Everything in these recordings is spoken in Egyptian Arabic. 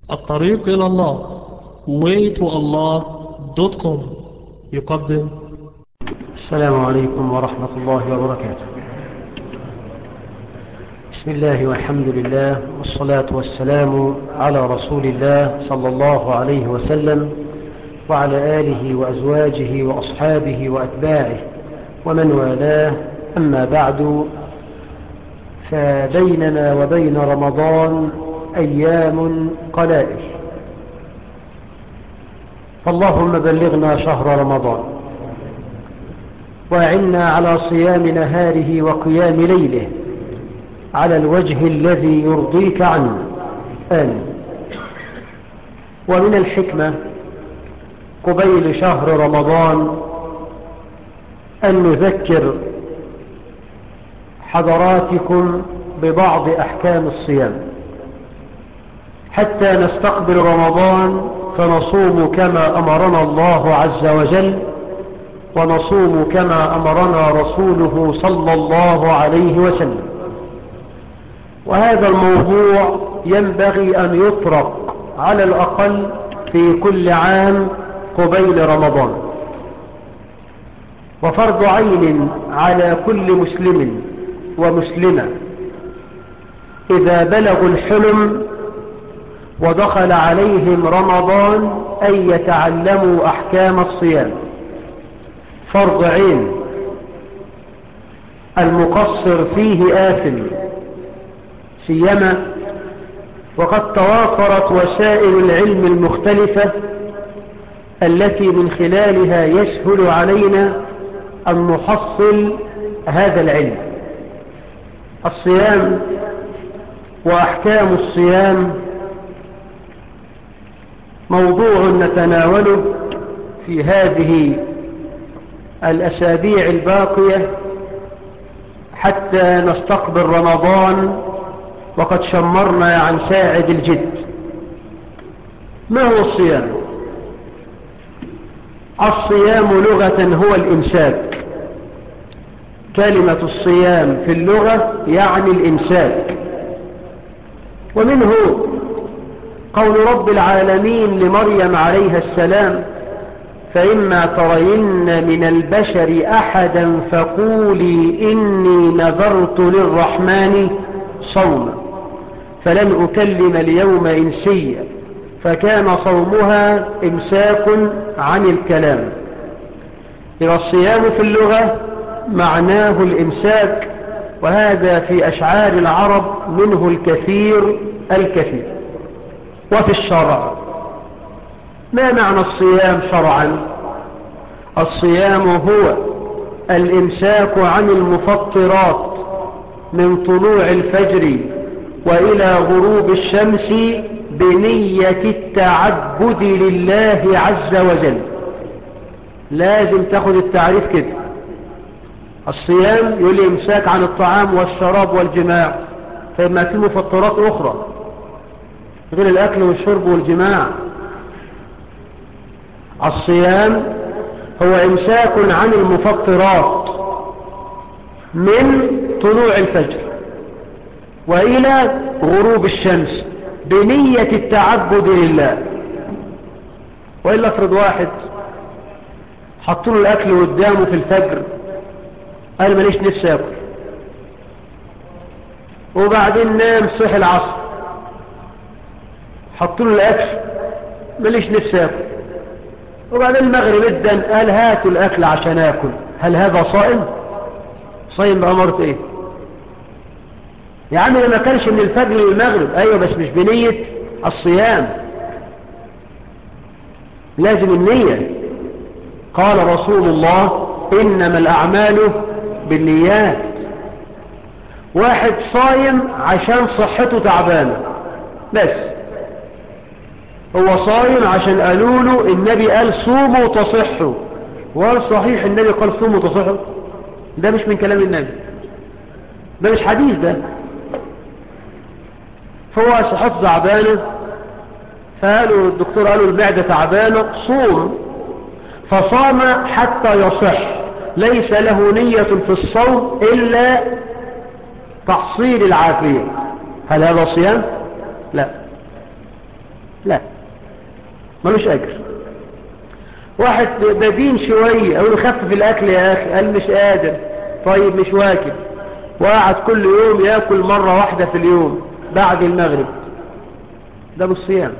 الطريق إلى الله waytoallah.com يقدم السلام عليكم ورحمة الله وبركاته بسم الله والحمد لله والصلاة والسلام على رسول الله صلى الله عليه وسلم وعلى آله وأزواجه وأصحابه وأتباعه ومن والاه أما بعد فبيننا وبين رمضان أيام قلائل فاللهم بلغنا شهر رمضان وأعنا على صيام نهاره وقيام ليله على الوجه الذي يرضيك عنه آمين ومن الحكمة قبيل شهر رمضان أن نذكر حضراتكم ببعض أحكام الصيام حتى نستقبل رمضان فنصوم كما أمرنا الله عز وجل ونصوم كما أمرنا رسوله صلى الله عليه وسلم وهذا الموضوع ينبغي أن يطرق على الأقل في كل عام قبيل رمضان وفرض عين على كل مسلم ومسلمة إذا بلغوا الحلم ودخل عليهم رمضان أن يتعلموا أحكام الصيام فرض عين المقصر فيه آثم سيما وقد توافرت وسائل العلم المختلفة التي من خلالها يسهل علينا أن نحصل هذا العلم الصيام وأحكام الصيام موضوع نتناوله في هذه الأسابيع الباقية حتى نستقبل رمضان وقد شمرنا عن ساعد الجد ما هو الصيام الصيام لغة هو الإمساك كلمة الصيام في اللغة يعني الإمساك ومنه قول رب العالمين لمريم عليها السلام فإما ترين من البشر أحدا فقولي إني نذرت للرحمن صوما فلن أكلم اليوم إنسيا فكان صومها إمساك عن الكلام إذا الصيام في اللغة معناه الإمساك وهذا في أشعار العرب منه الكثير الكثير وفي الشرع ما معنى الصيام شرعا الصيام هو الإمساك عن المفطرات من طلوع الفجر وإلى غروب الشمس بنية التعبد لله عز وجل لازم تاخد التعريف كده الصيام يقول لي امساك عن الطعام والشراب والجماع فإما في مفطرات أخرى غير الأكل والشرب والجماع الصيام هو امساك عن المفطرات من طلوع الفجر وإلى غروب الشمس بنية التعبد لله وإلا افرض واحد حطوا له الأكل قدامه في الفجر قال ماليش نفسي أكل وبعدين نام صحي العصر حطوا له الأكل ماليش نفسي أكل وبعدين المغرب ادن قال هاتوا الأكل عشان أكل هل هذا صائم صائم بأمرت إيه يا عم ما كانش من الفجر للمغرب أيوة بس مش بنية الصيام لازم النية قال رسول الله إنما الأعمال بالنيات واحد صايم عشان صحته تعبانة بس هو صايم عشان قالوا له النبي قال صوموا تصحوا وقال صحيح النبي قال صوموا تصحوا ده مش من كلام النبي ده مش حديث ده فهو صحته تعبانة فقالوا الدكتور قالوا المعدة تعبانة صوم فصام حتى يصح ليس له نية في الصوم إلا تحصيل العافية هل هذا صيام؟ لا لا ملوش أجر واحد بدين شوية أقول له خفف الأكل يا أخي قال مش قادر طيب مش واكل وقعد كل يوم يأكل مرة واحدة في اليوم بعد المغرب ده بالصيام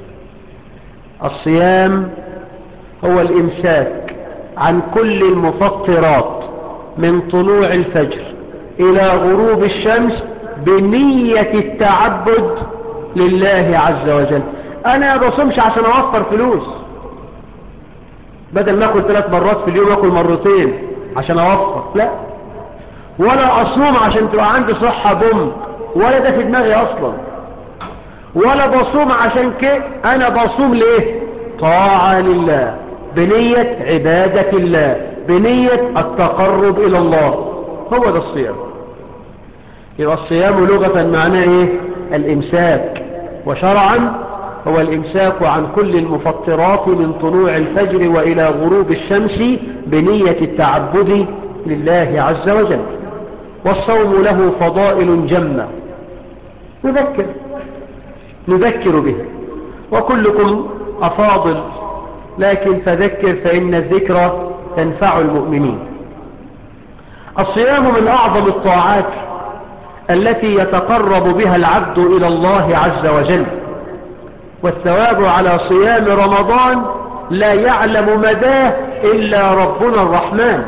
الصيام هو الإمساك عن كل المفطرات من طلوع الفجر إلى غروب الشمس بنية التعبد لله عز وجل أنا بصمش عشان أوفر فلوس بدل ما أكل ثلاث مرات في اليوم أكل مرتين عشان أوفر لا ولا أصوم عشان تبقى عندي صحة بم ولا ده في دماغي أصلا ولا بصوم عشان كده أنا بصوم ليه طاعة لله بنية عبادة الله بنية التقرب إلى الله هو ده الصيام يبقى الصيام لغة معناه إيه الإمساك وشرعا هو الإمساك عن كل المفطرات من طلوع الفجر وإلى غروب الشمس بنية التعبد لله عز وجل والصوم له فضائل جمة نذكر نذكر بها وكلكم أفاضل لكن فذكر فإن الذكرى تنفع المؤمنين الصيام من أعظم الطاعات التي يتقرب بها العبد إلى الله عز وجل والثواب على صيام رمضان لا يعلم مداه إلا ربنا الرحمن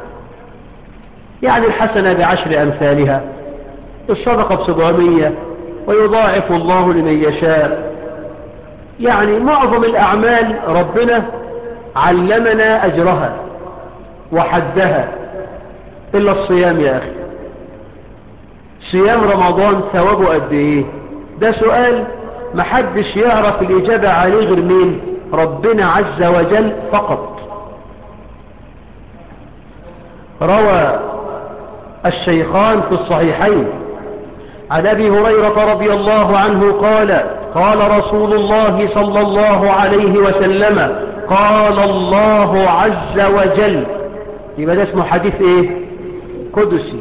يعني الحسنة بعشر أمثالها الصدقة بسبعمية ويضاعف الله لمن يشاء يعني معظم الأعمال ربنا علمنا أجرها وحدها إلا الصيام يا أخي صيام رمضان ثوابه قد إيه ده سؤال محدش يعرف الإجابة عليه غير مين ربنا عز وجل فقط روى الشيخان في الصحيحين عن أبي هريرة رضي الله عنه قال قال رسول الله صلى الله عليه وسلم قال الله عز وجل يبقى ده اسمه حديث ايه قدسي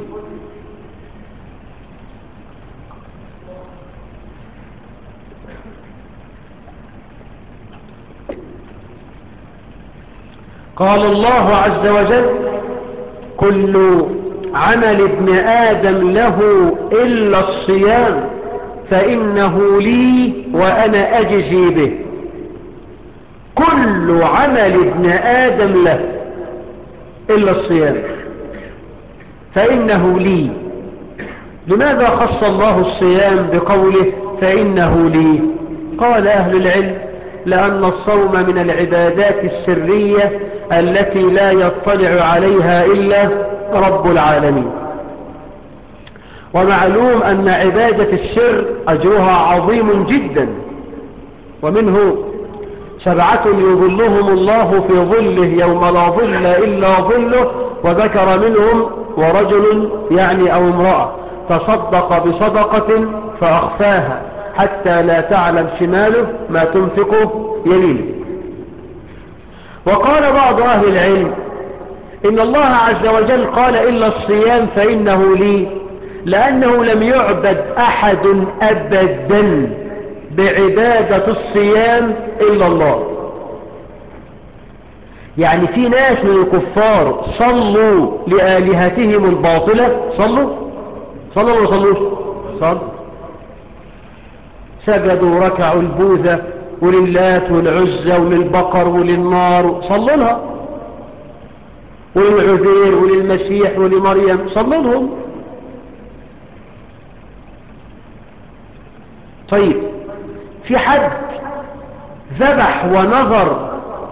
قال الله عز وجل كل عمل ابن آدم له إلا الصيام فإنه لي وأنا أجزي به كل عمل ابن آدم له إلا الصيام فإنه لي لماذا خص الله الصيام بقوله فإنه لي قال أهل العلم لأن الصوم من العبادات السرية التي لا يطلع عليها إلا رب العالمين ومعلوم أن عبادة السر أجرها عظيم جدا ومنه سبعة يظلهم الله في ظله يوم لا ظل إلا ظله وذكر منهم ورجل يعني أو امرأة تصدق بصدقة فأخفاها حتى لا تعلم شماله ما تنفقه يمينه وقال بعض أهل العلم إن الله عز وجل قال إلا الصيام فإنه لي لأنه لم يعبد أحد أبدا بعبادة الصيام إلا الله يعني في ناس من الكفار صلوا لآلهتهم الباطلة صلوا صلوا ولا صلوش صلوا سجدوا ركعوا البوذة وللات والعزة وللبقر وللنار صلوا لها وللعذير وللمسيح ولمريم صلوا لهم طيب في حد ذبح ونظر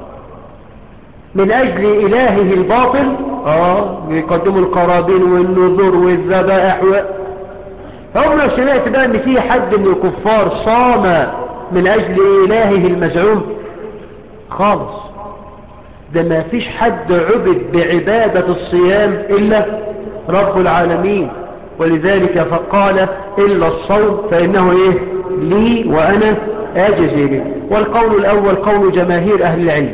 من أجل إلهه الباطل آه بيقدموا القرابين والنذور والذبائح و... عمرنا سمعت بقى ان في حد من الكفار صام من اجل الهه المزعوم خالص ده ما فيش حد عبد بعبادة الصيام الا رب العالمين ولذلك فقال الا الصوم فانه ايه لي وانا اجزي به والقول الاول قول جماهير اهل العلم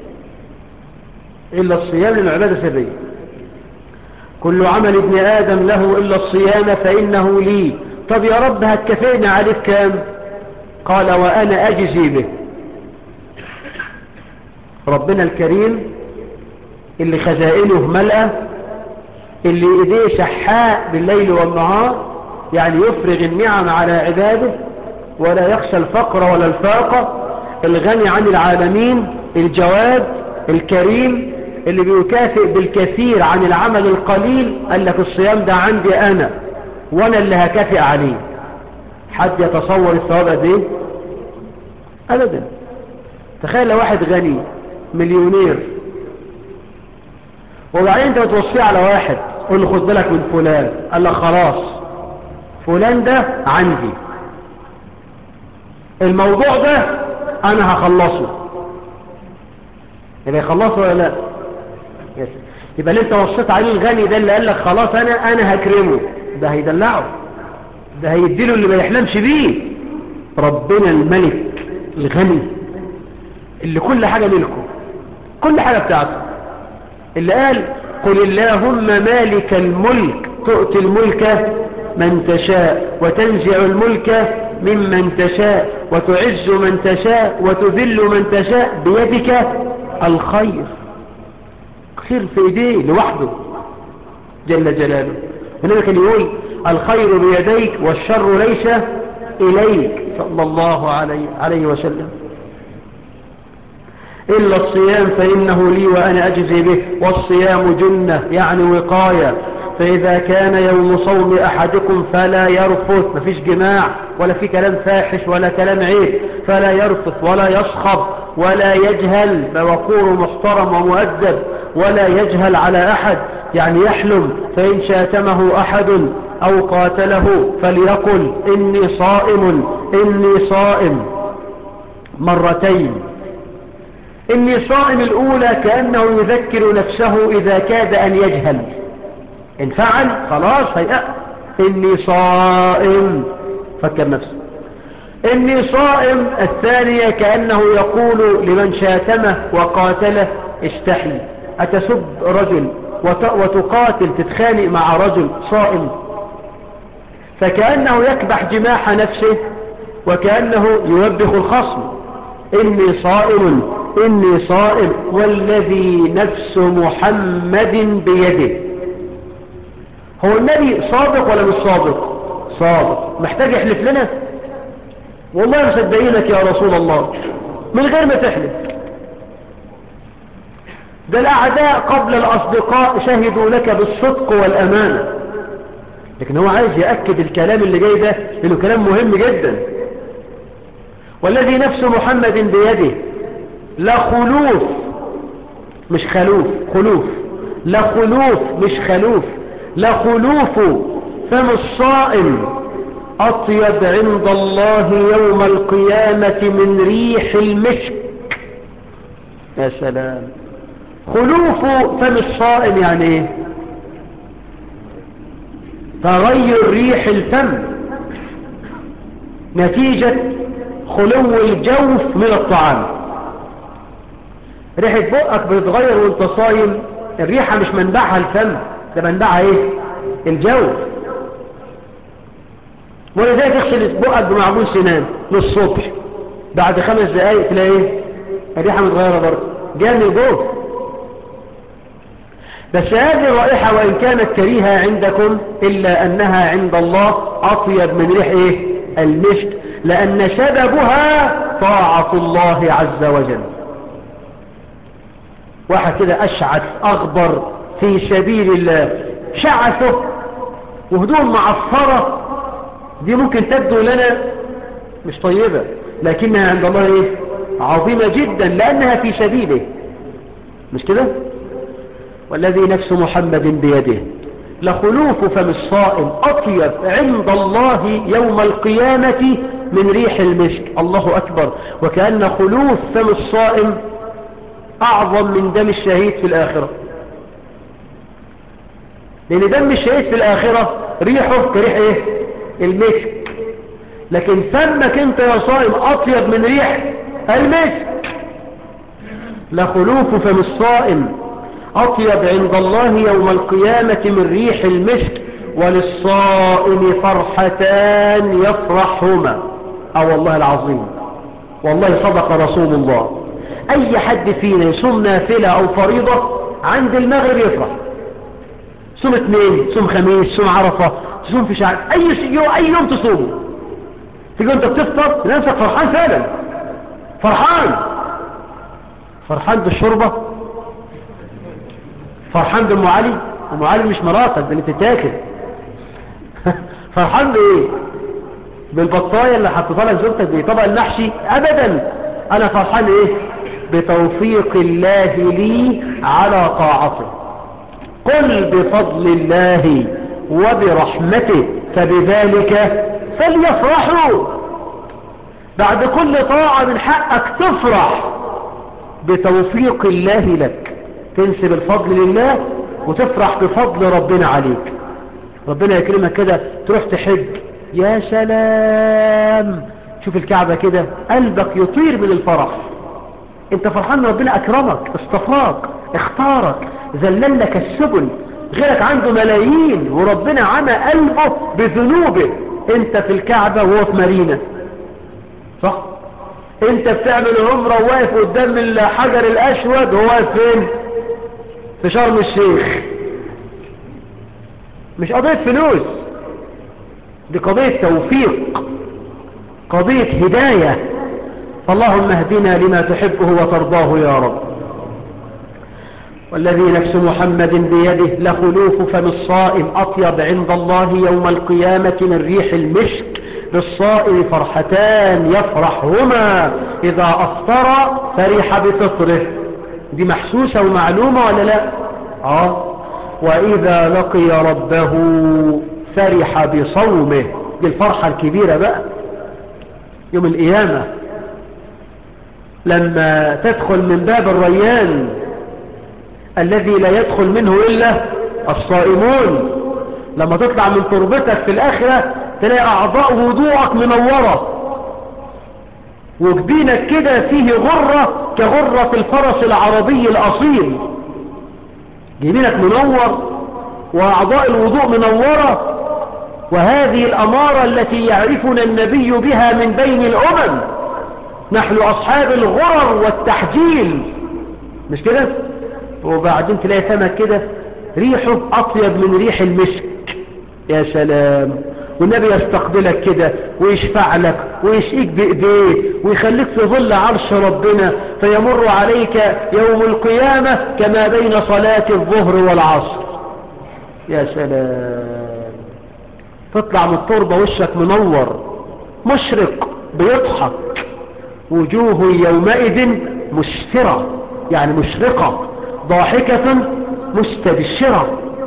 الا الصيام للعبادة سرية كل عمل ابن آدم له إلا الصيام فإنه لي طب يا رب هتكفينا عليك كام قال وأنا أجزي به ربنا الكريم اللي خزائنه ملأة اللي ايديه شحاء بالليل والنهار يعني يفرغ النعم على عباده ولا يخشى الفقر ولا الفاقة الغني عن العالمين الجواد الكريم اللي بيكافئ بالكثير عن العمل القليل قال لك الصيام ده عندي أنا وأنا اللي هكافئ عليه حد يتصور الثواب قد ايه أبدا تخيل لو واحد غني مليونير وبعدين انت بتوصيه على واحد قول له خد بالك من فلان قال لك خلاص فلان ده عندي الموضوع ده انا هخلصه يبقى يخلصه ولا لا يس. يبقى اللي انت وصيت عليه الغني ده اللي قال لك خلاص انا انا هكرمه ده هيدلعه ده هيديله اللي ما يحلمش بيه ربنا الملك الغني اللي كل حاجة ملكه كل حاجة بتاعته اللي قال قل اللهم مالك الملك تؤتي الملك من تشاء وتنزع الملك ممن تشاء وتعز من تشاء وتذل من تشاء بيدك الخير خير في ايديه لوحده جل جلاله هنا كان يقول الخير بيديك والشر ليس إليك صلى الله عليه, عليه وسلم إلا الصيام فإنه لي وأنا أجزي به والصيام جنة يعني وقاية فإذا كان يوم صوم أحدكم فلا يرفث مفيش جماع ولا في كلام فاحش ولا كلام عيب فلا يرفث ولا يصخب ولا يجهل بوقور محترم ومؤدب ولا يجهل على أحد يعني يحلم فإن شاتمه أحد أو قاتله فليقل إني صائم إني صائم مرتين إني صائم الأولى كأنه يذكر نفسه إذا كاد أن يجهل إن فعل خلاص هيأ إني صائم فكر نفسه إني صائم الثانية كأنه يقول لمن شاتمه وقاتله استحي أتسب رجل وتقاتل تتخانق مع رجل صائم فكأنه يكبح جماح نفسه وكأنه يوبخ الخصم إني صائم إني صائم والذي نفس محمد بيده هو النبي صادق ولا مش صادق صادق محتاج يحلف لنا والله مصدقينك يا رسول الله من غير ما تحلف ده الأعداء قبل الأصدقاء شهدوا لك بالصدق والأمانة لكن هو عايز يأكد الكلام اللي جاي ده لأنه كلام مهم جدا والذي نفس محمد بيده لخلوف مش خلوف خلوف لخلوف مش خلوف لخلوف فم الصائم أطيب عند الله يوم القيامة من ريح المسك يا سلام خلوف فم الصائم يعني ايه تغير ريح الفم نتيجة خلو الجوف من الطعام ريحة بقك بتتغير وانت صايم الريحة مش منبعها الفم ده منبعها ايه الجوف ولذلك تغسل بقك بمعجون سنان للصبح بعد خمس دقايق تلاقي ايه الريحة متغيرة برضه جايه من الجوف بس هذه الرائحة وإن كانت كريهة عندكم إلا أنها عند الله أطيب من ريح إيه؟ المشك لأن سببها طاعة الله عز وجل واحد كده أشعث أغبر في سبيل الله شعثه وهدوم معفرة دي ممكن تبدو لنا مش طيبة لكنها عند الله إيه؟ عظيمة جدا لأنها في سبيله مش كده والذي نفس محمد بيده لخلوف فم الصائم أطيب عند الله يوم القيامة من ريح المسك الله أكبر وكأن خلوف فم الصائم أعظم من دم الشهيد في الآخرة لأن دم الشهيد في الآخرة ريحه كريح إيه المسك لكن فمك انت يا صائم أطيب من ريح المسك لخلوف فم الصائم أطيب عند الله يوم القيامة من ريح المسك وللصائم فرحتان يفرحهما اه والله العظيم والله صدق رسول الله اي حد فينا يصوم نافلة او فريضة عند المغرب يفرح صوم اثنين صوم خميس صوم عرفة تصوم في شعب اي يوم اي يوم تصومه تيجي انت بتفطر نفسك فرحان فعلا فرحان فرحان بالشربة فرحان بام علي ام علي مش مراتك ده اللي تتاكل فرحان بايه بالبطايه اللي حطيتها لك زوجتك دي طبق المحشي ابدا انا فرحان ايه بتوفيق الله لي على طاعته قل بفضل الله وبرحمته فبذلك فليفرحوا بعد كل طاعة من حقك تفرح بتوفيق الله لك تنسب الفضل لله وتفرح بفضل ربنا عليك ربنا يكرمك كده تروح تحج يا سلام شوف الكعبة كده قلبك يطير من الفرح انت فرحان ربنا اكرمك اصطفاك اختارك ذلل لك السبل غيرك عنده ملايين وربنا عمى قلبه بذنوبه انت في الكعبة وهو في مارينا صح انت بتعمل عمرة وواقف قدام الحجر الاسود وهو واقف فين في شرم الشيخ مش قضية فلوس دي قضية توفيق قضية هداية فاللهم اهدنا لما تحبه وترضاه يا رب والذي نفس محمد بيده لخلوف فم الصائم أطيب عند الله يوم القيامة من ريح المشك بالصائم فرحتان يفرحهما إذا أفطر فرح بفطره دي محسوسة ومعلومة ولا لا آه وإذا لقي ربه فرح بصومه دي الفرحة الكبيرة بقى يوم القيامة لما تدخل من باب الريان الذي لا يدخل منه إلا الصائمون لما تطلع من تربتك في الآخرة تلاقي أعضاء وضوءك منورة وجبينك كده فيه غرة كغرة الفرس العربي الأصيل جبينك منور وأعضاء الوضوء منورة وهذه الأمارة التي يعرفنا النبي بها من بين الأمم نحن أصحاب الغرر والتحجيل مش كده وبعدين تلاقي فمك كده ريحه أطيب من ريح المسك يا سلام والنبي يستقبلك كده ويشفع لك ويشقيك بإيديه ويخليك في ظل عرش ربنا فيمر عليك يوم القيامة كما بين صلاة الظهر والعصر يا سلام تطلع من التربة وشك منور مشرق بيضحك وجوه يومئذ مسفرة يعني مشرقة ضاحكة مستبشرة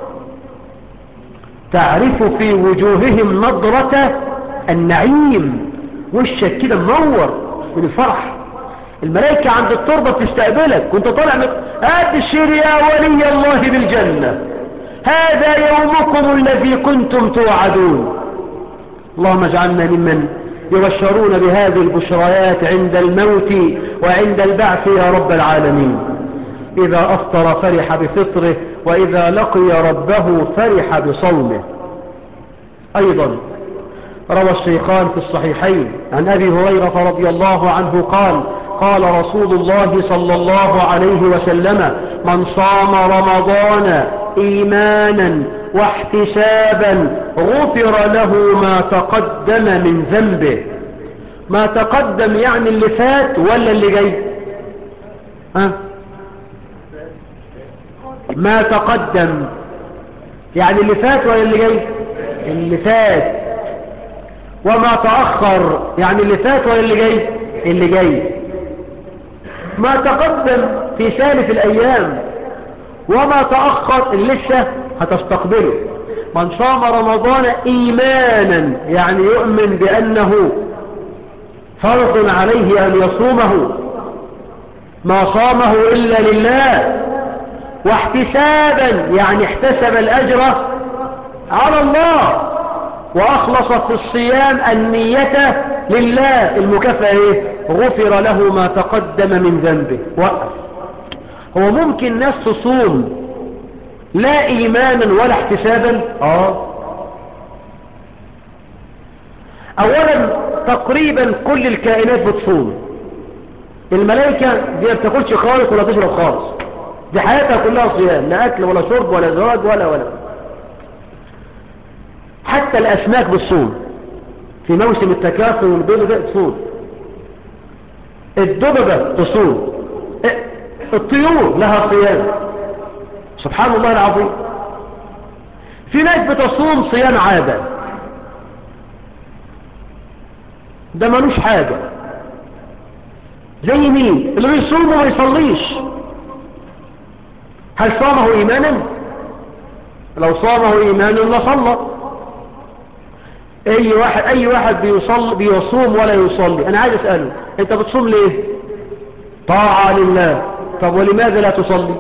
تعرف في وجوههم نظرة النعيم وشك كده منور من الفرح الملائكة عند التربة بتستقبلك وانت طالع من أبشر يا ولي الله بالجنة هذا يومكم الذي كنتم توعدون اللهم اجعلنا ممن يبشرون بهذه البشريات عند الموت وعند البعث يا رب العالمين إذا أفطر فرح بفطره وإذا لقي ربه فرح بصومه أيضا روى الشيخان في الصحيحين عن أبي هريرة رضي الله عنه قال قال رسول الله صلى الله عليه وسلم من صام رمضان إيمانا واحتسابا غفر له ما تقدم من ذنبه ما تقدم يعني اللي فات ولا اللي جاي ها ما تقدم يعني اللي فات ولا اللي جاي اللي فات وما تأخر يعني اللي فات ولا اللي جاي اللي جاي ما تقدم في سالف الأيام وما تأخر اللي لسه هتستقبله من صام رمضان إيمانا يعني يؤمن بأنه فرض عليه أن يصومه ما صامه إلا لله واحتسابا يعني احتسب الأجر على الله وأخلص في الصيام النية لله المكافأة ايه غفر له ما تقدم من ذنبه وقف هو ممكن ناس تصوم لا إيمانا ولا احتسابا آه أولا تقريبا كل الكائنات بتصوم الملائكة دي ما بتاكلش خالص ولا تشرب خالص دي حياتها كلها صيام لا أكل ولا شرب ولا زواج ولا ولا حتى الأسماك بتصوم في موسم التكاثر والبيض ده تصوم الدببة تصوم الطيور لها صيام سبحان الله العظيم في ناس بتصوم صيام عادة ده ملوش حاجة زي مين اللي بيصوم وما يصليش هل صامه ايمانا لو صامه ايمانا لصلى اي واحد اي واحد بيصل بيصوم ولا يصلي انا عايز اساله انت بتصوم ليه طاعه لله طب ولماذا لا تصلي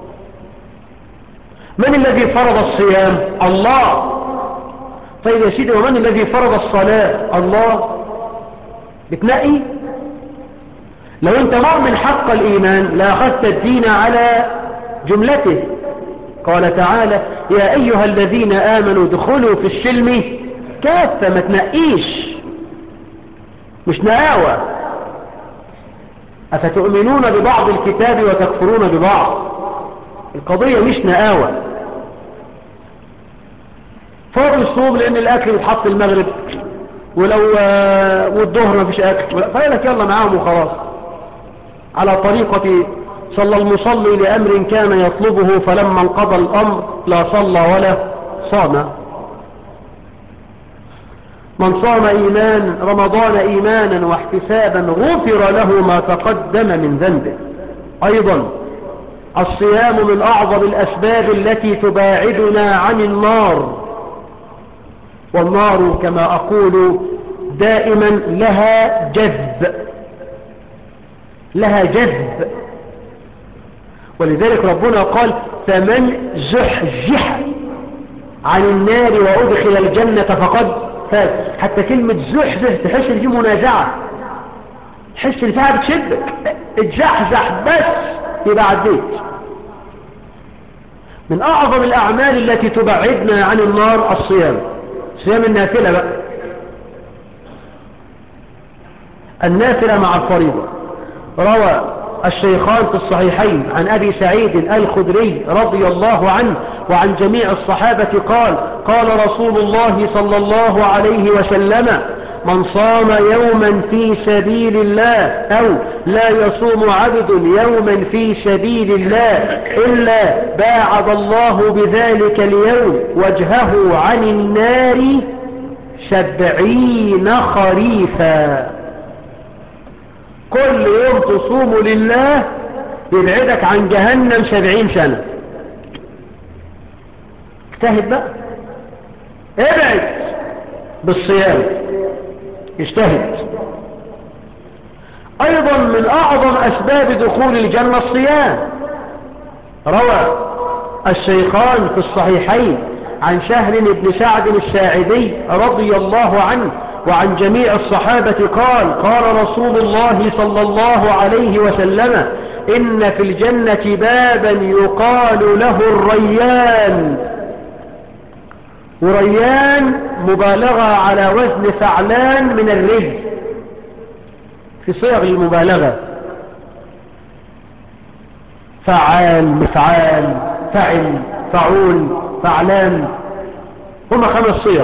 من الذي فرض الصيام الله طيب يا سيدي ومن الذي فرض الصلاه الله بتنقي لو انت مؤمن حق الايمان لاخذت الدين على جملته قال تعالى يا ايها الذين امنوا ادخلوا في السلم كافة ما تنقيش مش نقاوة أفتؤمنون ببعض الكتاب وتكفرون ببعض القضية مش نقاوة فوق الصوم لأن الأكل بيتحط المغرب ولو والظهر ما فيش أكل فقال لك يلا معاهم وخلاص على طريقة صلى المصلي لأمر كان يطلبه فلما انقضى الأمر لا صلى ولا صام من صام إيمان رمضان إيمانا واحتسابا غفر له ما تقدم من ذنبه أيضا الصيام من أعظم الأسباب التي تباعدنا عن النار والنار كما أقول دائما لها جذب لها جذب ولذلك ربنا قال فمن زحزح عن النار وأدخل الجنة فقد فاز حتى كلمة زحزح تحس ان دي منازعة تحس ان فيها بتشدك اتزحزح بس يبقى عديت من أعظم الأعمال التي تبعدنا عن النار الصيام صيام النافلة بقى النافلة مع الفريضة روى الشيخان في الصحيحين عن أبي سعيد الخدري رضي الله عنه وعن جميع الصحابة قال قال رسول الله صلى الله عليه وسلم من صام يوما في سبيل الله أو لا يصوم عبد يوما في سبيل الله إلا باعد الله بذلك اليوم وجهه عن النار سبعين خريفا كل يوم تصوم لله يبعدك عن جهنم سبعين سنة اجتهد بقى ابعد بالصيام اجتهد ايضا من اعظم اسباب دخول الجنة الصيام روى الشيخان في الصحيحين عن شهر بن سعد الساعدي رضي الله عنه وعن جميع الصحابة قال قال رسول الله صلى الله عليه وسلم إن في الجنة بابا يقال له الريان وريان مبالغة على وزن فعلان من الرجل في صيغ المبالغة فعال مفعال فعل فعول فعلان هما خمس صيغ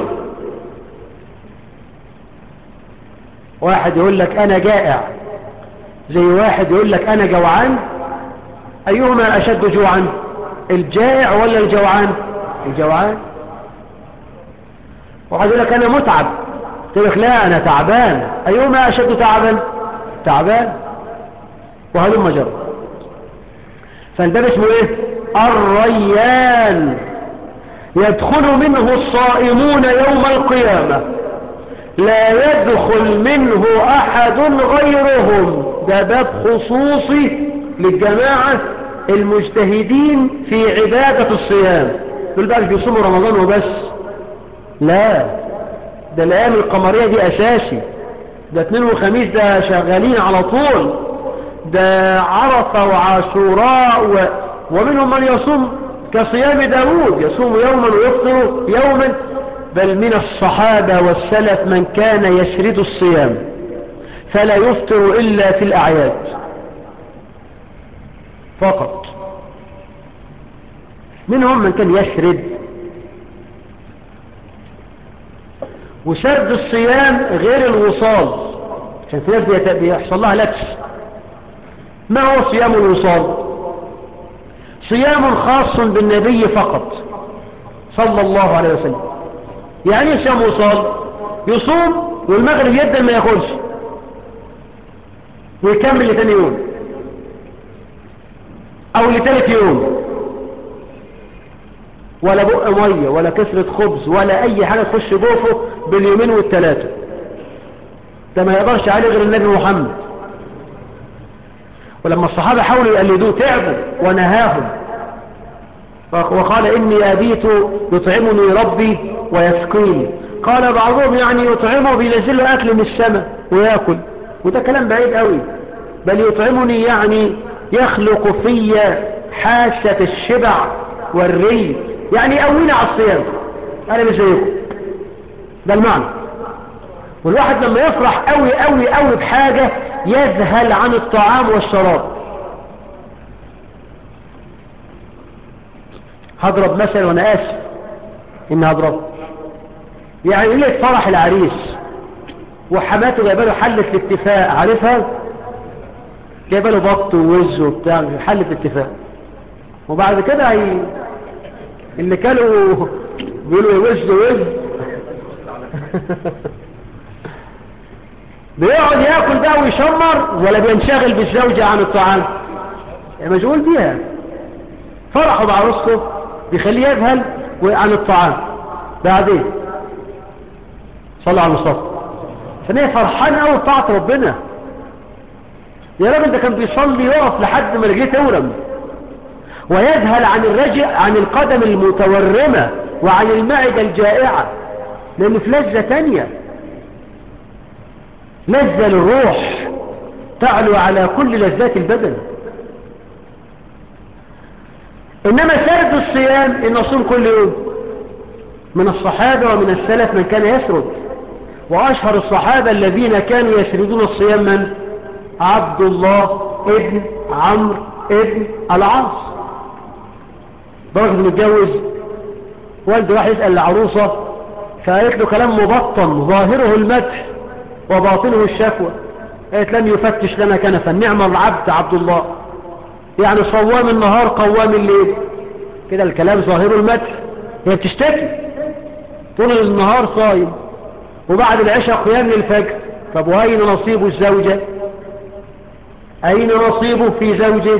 واحد يقول لك انا جائع زي واحد يقول لك انا جوعان ايهما اشد جوعا الجائع ولا الجوعان الجوعان واحد يقول لك انا متعب تقول لك لا انا تعبان ايهما اشد تعبا تعبان وهلم جر فالباب اسمه ايه الريان يدخل منه الصائمون يوم القيامة لا يدخل منه احد غيرهم ده باب خصوصي للجماعة المجتهدين في عبادة الصيام دول بقى بيصوموا رمضان وبس لا ده الايام القمرية دي اساسي ده اثنين وخميس ده شغالين على طول ده عرفة وعاشوراء و... ومنهم من يصوم كصيام داود يصوم يوما ويفطر يوما بل من الصحابة والسلف من كان يشرد الصيام فلا يفطر إلا في الأعياد فقط منهم من كان يشرد وسرد الصيام غير الوصال عشان في ناس بيحصل لها لبس ما هو صيام الوصال صيام خاص بالنبي فقط صلى الله عليه وسلم يعني ايه صيام وصال يصوم والمغرب يبدأ ما ياكلش ويكمل لتاني يوم او لتالت يوم ولا بق مية ولا كسرة خبز ولا اي حاجة تخش جوفه باليومين والتلاتة ده ما يقدرش عليه غير النبي محمد ولما الصحابة حاولوا يقلدوه تعبوا ونهاهم وقال إني أبيت يطعمني ربي ويسقيني قال بعضهم يعني يطعمه بينزل له أكل من السماء ويأكل وده كلام بعيد قوي بل يطعمني يعني يخلق في حاسة الشبع والري يعني يقويني على الصيام أنا مش زيكم ده المعنى والواحد لما يفرح قوي قوي قوي بحاجة يذهل عن الطعام والشراب هضرب مثل وانا اسف ان هضرب يعني ليه فرح العريس وحماته جايبه له حلة الاتفاق عارفها جايبه له بط ووز وبتاع حلة الاتفاق وبعد كده هي اللي كانوا بيقولوا وز وز بيقعد ياكل بقى ويشمر ولا بينشغل بالزوجة عن الطعام يعني مشغول بيها فرحه بعروسته بيخليه يذهل عن الطعام بعدين صلى على المصطفى عشان هي فرحان قوي بطاعة ربنا يا راجل ده كان بيصلي يقف لحد ما رجليه تورم ويذهل عن الرجع عن القدم المتورمة وعن المعدة الجائعة لأنه في لذة تانية لذة للروح تعلو على كل لذات البدن إنما سرد الصيام إن أصوم كل يوم من الصحابة ومن السلف من كان يسرد وأشهر الصحابة الذين كانوا يسردون الصيام من عبد الله ابن عمرو ابن العاص درجة متجوز والده راح يسأل العروسة فقالت له كلام مبطن ظاهره المدح وباطنه الشكوى قالت لم يفتش لنا كنفا نعم العبد عبد الله يعني صوام النهار قوام الليل كده الكلام ظاهره المدح هي بتشتكي طول النهار صايم وبعد العشاء قيام للفجر طب وأين نصيب الزوجة أين نصيبه في زوجه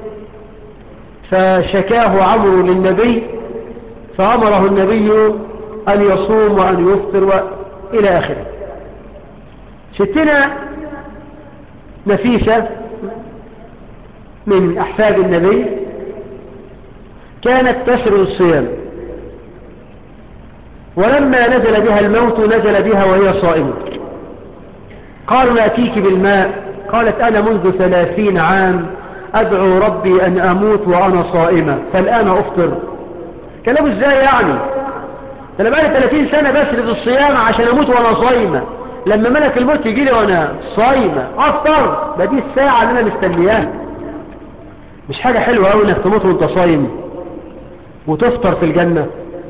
فشكاه عمرو للنبي فأمره النبي أن يصوم وأن يفطر وإلى آخره ستنا نفيسة من أحفاد النبي كانت تسر الصيام ولما نزل بها الموت نزل بها وهي صائمة قالوا نأتيك بالماء قالت أنا منذ ثلاثين عام أدعو ربي أن أموت وأنا صائمة فالآن أفطر كلامه إزاي يعني أنا بقالي 30 سنة بسرد الصيام عشان أموت وأنا صايمة لما ملك الموت يجي لي وأنا صايمة أفطر ده دي الساعة اللي أنا مستنياها مش حاجة حلوة أوي إنك تموت وأنت صايم وتفطر في الجنة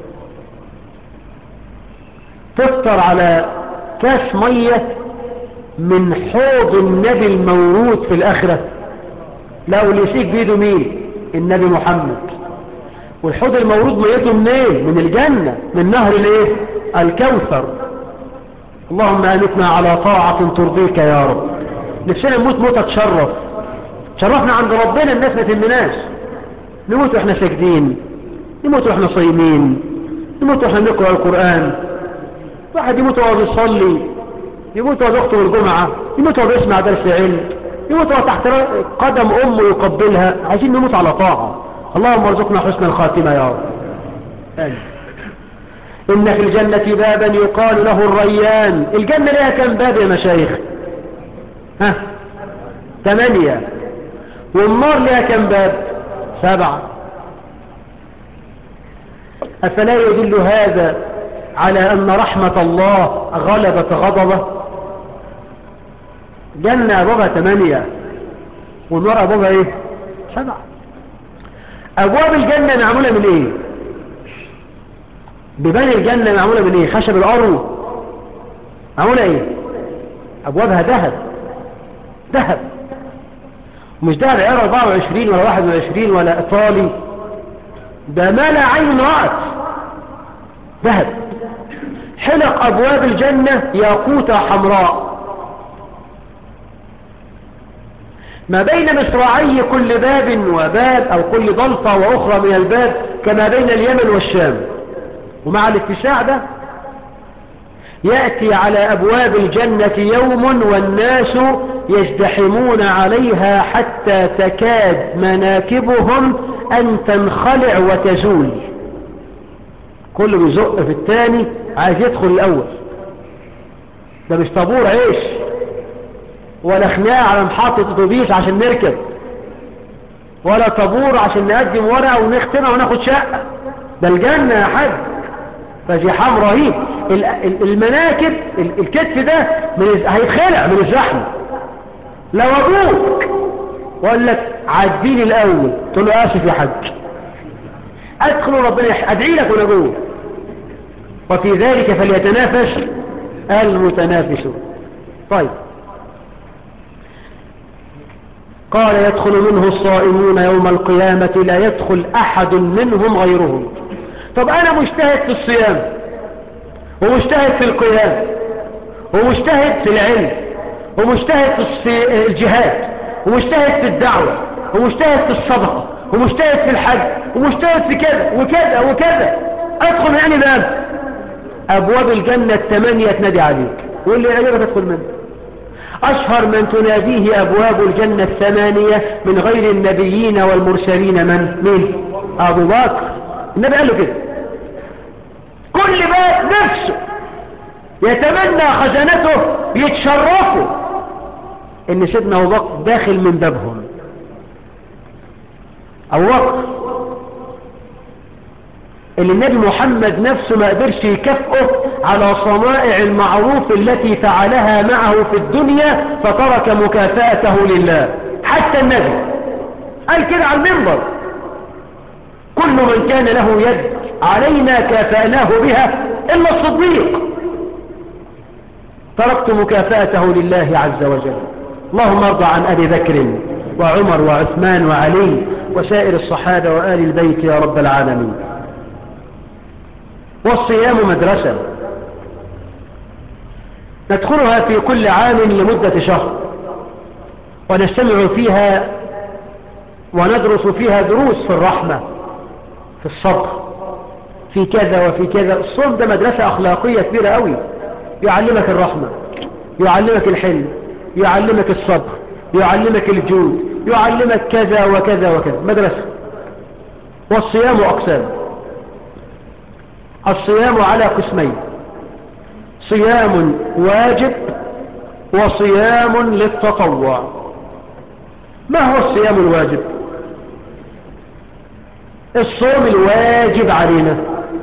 تفطر على كاس مية من حوض النبي المورود في الآخرة لا واللي يسيك بيده مين النبي محمد والحوض المورود ميته منين من الجنة من نهر الايه الكوثر اللهم أمتنا على طاعة ترضيك يا رب نفسنا نموت موتة تشرف شرفنا عند ربنا الناس ما تهمناش نموت واحنا ساجدين نموت واحنا صايمين نموت واحنا نقرأ القرآن واحد يموت وهو بيصلي يموت وهو بيخطب الجمعة يموت وهو بيسمع درس علم يموت وهو تحت قدم أمه يقبلها عايزين نموت على طاعة اللهم ارزقنا حسن الخاتمة يا رب آمين إن في الجنة بابا يقال له الريان الجنة لها كم باب يا مشايخ ها ثمانية والنار لها كم باب سبعة أفلا يدل هذا على أن رحمة الله غلبت غضبه جنة أبوابها ثمانية والنار أبوابها إيه سبعة أبواب الجنة معمولة من إيه ببان الجنة معمولة من إيه خشب الأرو معمولة إيه أبوابها ذهب ذهب مش ذهب عيار 24 ولا 21 ولا إيطالي ده ما لا عين رأت ذهب حلق أبواب الجنة ياقوتة حمراء ما بين مصراعي كل باب وباب أو كل ضلفة وأخرى من الباب كما بين اليمن والشام ومع الاتساع ده يأتي على أبواب الجنة يوم والناس يزدحمون عليها حتى تكاد مناكبهم أن تنخلع وتزول كل بيزق في الثاني عايز يدخل الأول ده مش طابور عيش ولا خناقة على محطة اتوبيس عشان نركب ولا طابور عشان نقدم ورقة ونختمها وناخد شقة ده الجنة يا حاج فزحام رهيب المناكب الكتف ده هيتخلع من الزحمة لو ابوك وقال لك عديني الاول تقول له اسف يا حاج ادخل ربنا ادعي لك وانا جوه وفي ذلك فليتنافس المتنافسون طيب قال يدخل منه الصائمون يوم القيامة لا يدخل أحد منهم غيرهم طب أنا مجتهد في الصيام ومجتهد في القيام ومجتهد في العلم ومجتهد في الجهاد ومجتهد في الدعوة ومجتهد في الصدقة ومجتهد في الحج ومجتهد في كذا وكذا وكذا أدخل يعني باب أبواب الجنة الثمانية تنادي عليك واللي يعجبك تدخل منه أشهر من تناديه أبواب الجنة الثمانية من غير النبيين والمرسلين من مين أبو بكر النبي قال له كده كل باب نفسه يتمنى خزانته يتشرفوا ان سيدنا ابو بكر داخل من بابهم ابو بكر اللي النبي محمد نفسه ما قدرش يكافئه على صنائع المعروف التي فعلها معه في الدنيا فترك مكافأته لله حتى النبي قال كده على المنبر كل من كان له يد علينا كافأناه بها إلا الصديق تركت مكافأته لله عز وجل اللهم ارضى عن أبي بكر وعمر وعثمان وعلي وسائر الصحابة وآل البيت يا رب العالمين والصيام مدرسة ندخلها في كل عام لمدة شهر ونجتمع فيها وندرس فيها دروس في الرحمة في الصبر في كذا وفي كذا الصوم ده مدرسة أخلاقية كبيرة قوي يعلمك الرحمة يعلمك الحلم يعلمك الصبر يعلمك الجود يعلمك كذا وكذا وكذا مدرسة والصيام أقسام الصيام على قسمين صيام واجب وصيام للتطوع ما هو الصيام الواجب الصوم الواجب علينا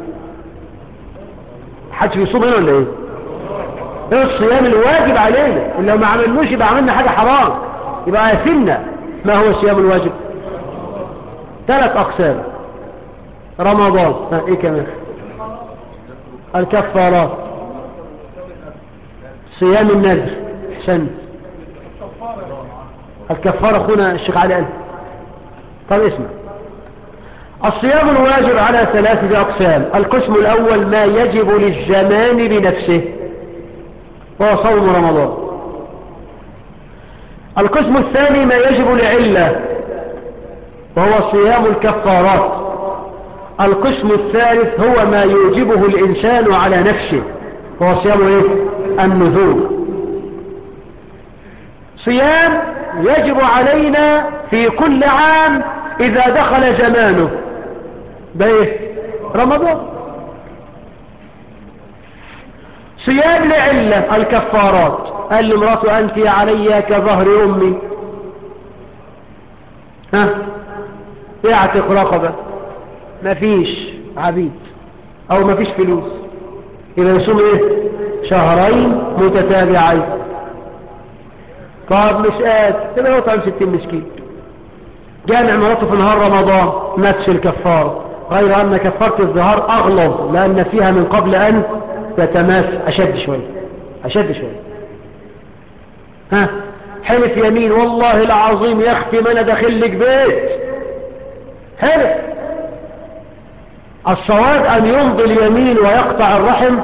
حدش بيصوم هنا ولا ايه ايه الصيام الواجب علينا لو ما عملنوش يبقى عملنا حاجة حرام يبقى يثمنا ما هو الصيام الواجب ثلاث اقسام رمضان ها ايه كمان الكفارات صيام النذر احسنت الكفارة اخونا الشيخ علي قال طب اسمع الصيام الواجب على ثلاثة أقسام القسم الأول ما يجب للزمان بنفسه وهو صوم رمضان القسم الثاني ما يجب لعلة وهو صيام الكفارات القسم الثالث هو ما يوجبه الإنسان على نفسه وهو صيام إيه؟ النذور صيام يجب علينا في كل عام إذا دخل زمانه بايه رمضان صيام لعلة الكفارات قال لمراته أنت علي كظهر أمي ها يعتق رقبة مفيش عبيد أو مفيش فلوس يبقى يصوم ايه شهرين متتابعين طب مش قادر يبقى يطعم ستين مسكين جامع مراته في نهار رمضان نفس الكفارة غير أن كفارة الظهار أغلظ لأن فيها من قبل أن تتماس أشد شوية أشد شوية ها حلف يمين والله العظيم يا اختي ما انا داخل لك بيت حلف الصواب ان يمضي اليمين ويقطع الرحم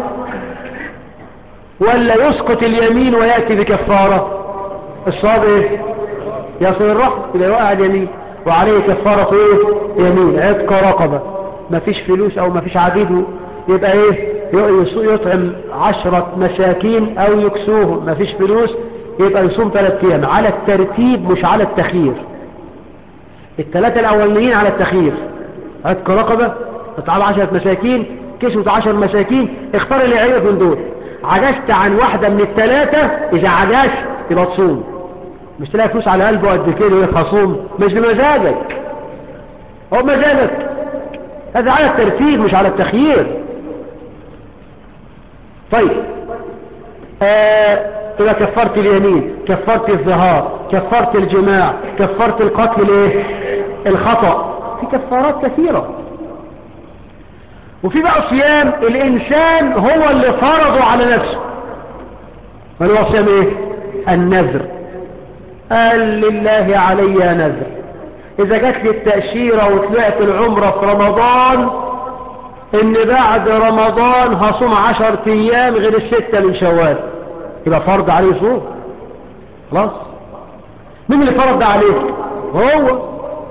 ولا يسقط اليمين ويأتي بكفارة الصواب ايه يصل الرحم يبقى يوقع اليمين وعليه كفارة ايه يمين عتق رقبة مفيش فلوس او مفيش عبيد يبقى ايه يطعم عشرة مساكين او يكسوهم مفيش فلوس يبقى يصوم ثلاثة ايام على الترتيب مش على التخيير الثلاثة الاولانيين على التخيير عتق رقبة اطعام عشرة مساكين كسوة عشر مساكين اختار اللي يعيبك من دول عجزت عن واحدة من الثلاثة اذا عجزت يبقى تصوم مش تلاقي فلوس على قلبه قد كده ويقول خصوم مش بمزاجك هو بمزاجك هذا على الترتيب مش على التخيير طيب آه تبقى كفرت اليمين كفرت الظهار كفرت الجماع كفرت القتل الايه الخطأ في كفارات كثيرة وفي بقى صيام الانسان هو اللي فرضه على نفسه من هو صيام ايه النذر قال لله علي نذر اذا جات لي التأشيرة وطلعت العمرة في رمضان ان بعد رمضان هصوم عشر ايام غير الستة من شوال يبقى فرض عليه صوم خلاص مين اللي فرض ده عليه هو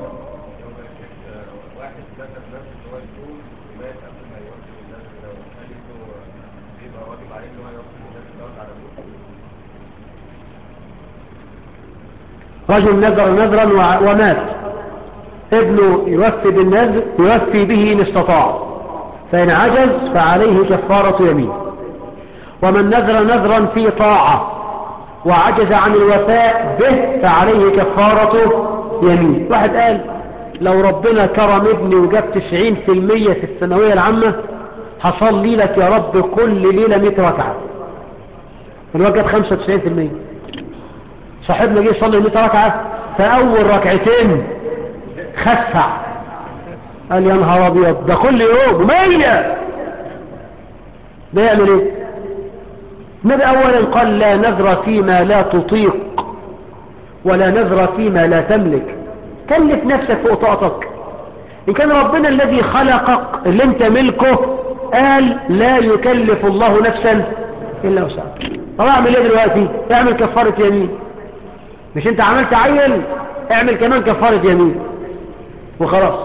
رجل نذر نذرا ومات ابنه يوفي بالنذر يوفي به إن استطاع فإن عجز فعليه كفارة يمين ومن نذر نذرا في طاعة وعجز عن الوفاء به فعليه كفارة يمين واحد قال لو ربنا كرم ابني وجاب 90% في الثانوية العامة هصلي لك يا رب كل ليلة 100 ركعة الواد جاب 95% صاحبنا جه يصلي 100 ركعة فأول ركعتين خسع قال يا نهار ابيض ده كل يوم 100 ده يعمل ايه النبي اولا قال لا نذر فيما لا تطيق ولا نذر فيما لا تملك كلف نفسك فوق طاقتك ان كان ربنا الذي خلقك اللي انت ملكه قال لا يكلف الله نفسا الا وسعها طب اعمل ايه دلوقتي اعمل كفارة يمين مش انت عملت عيل اعمل كمان كفارة يمين وخلاص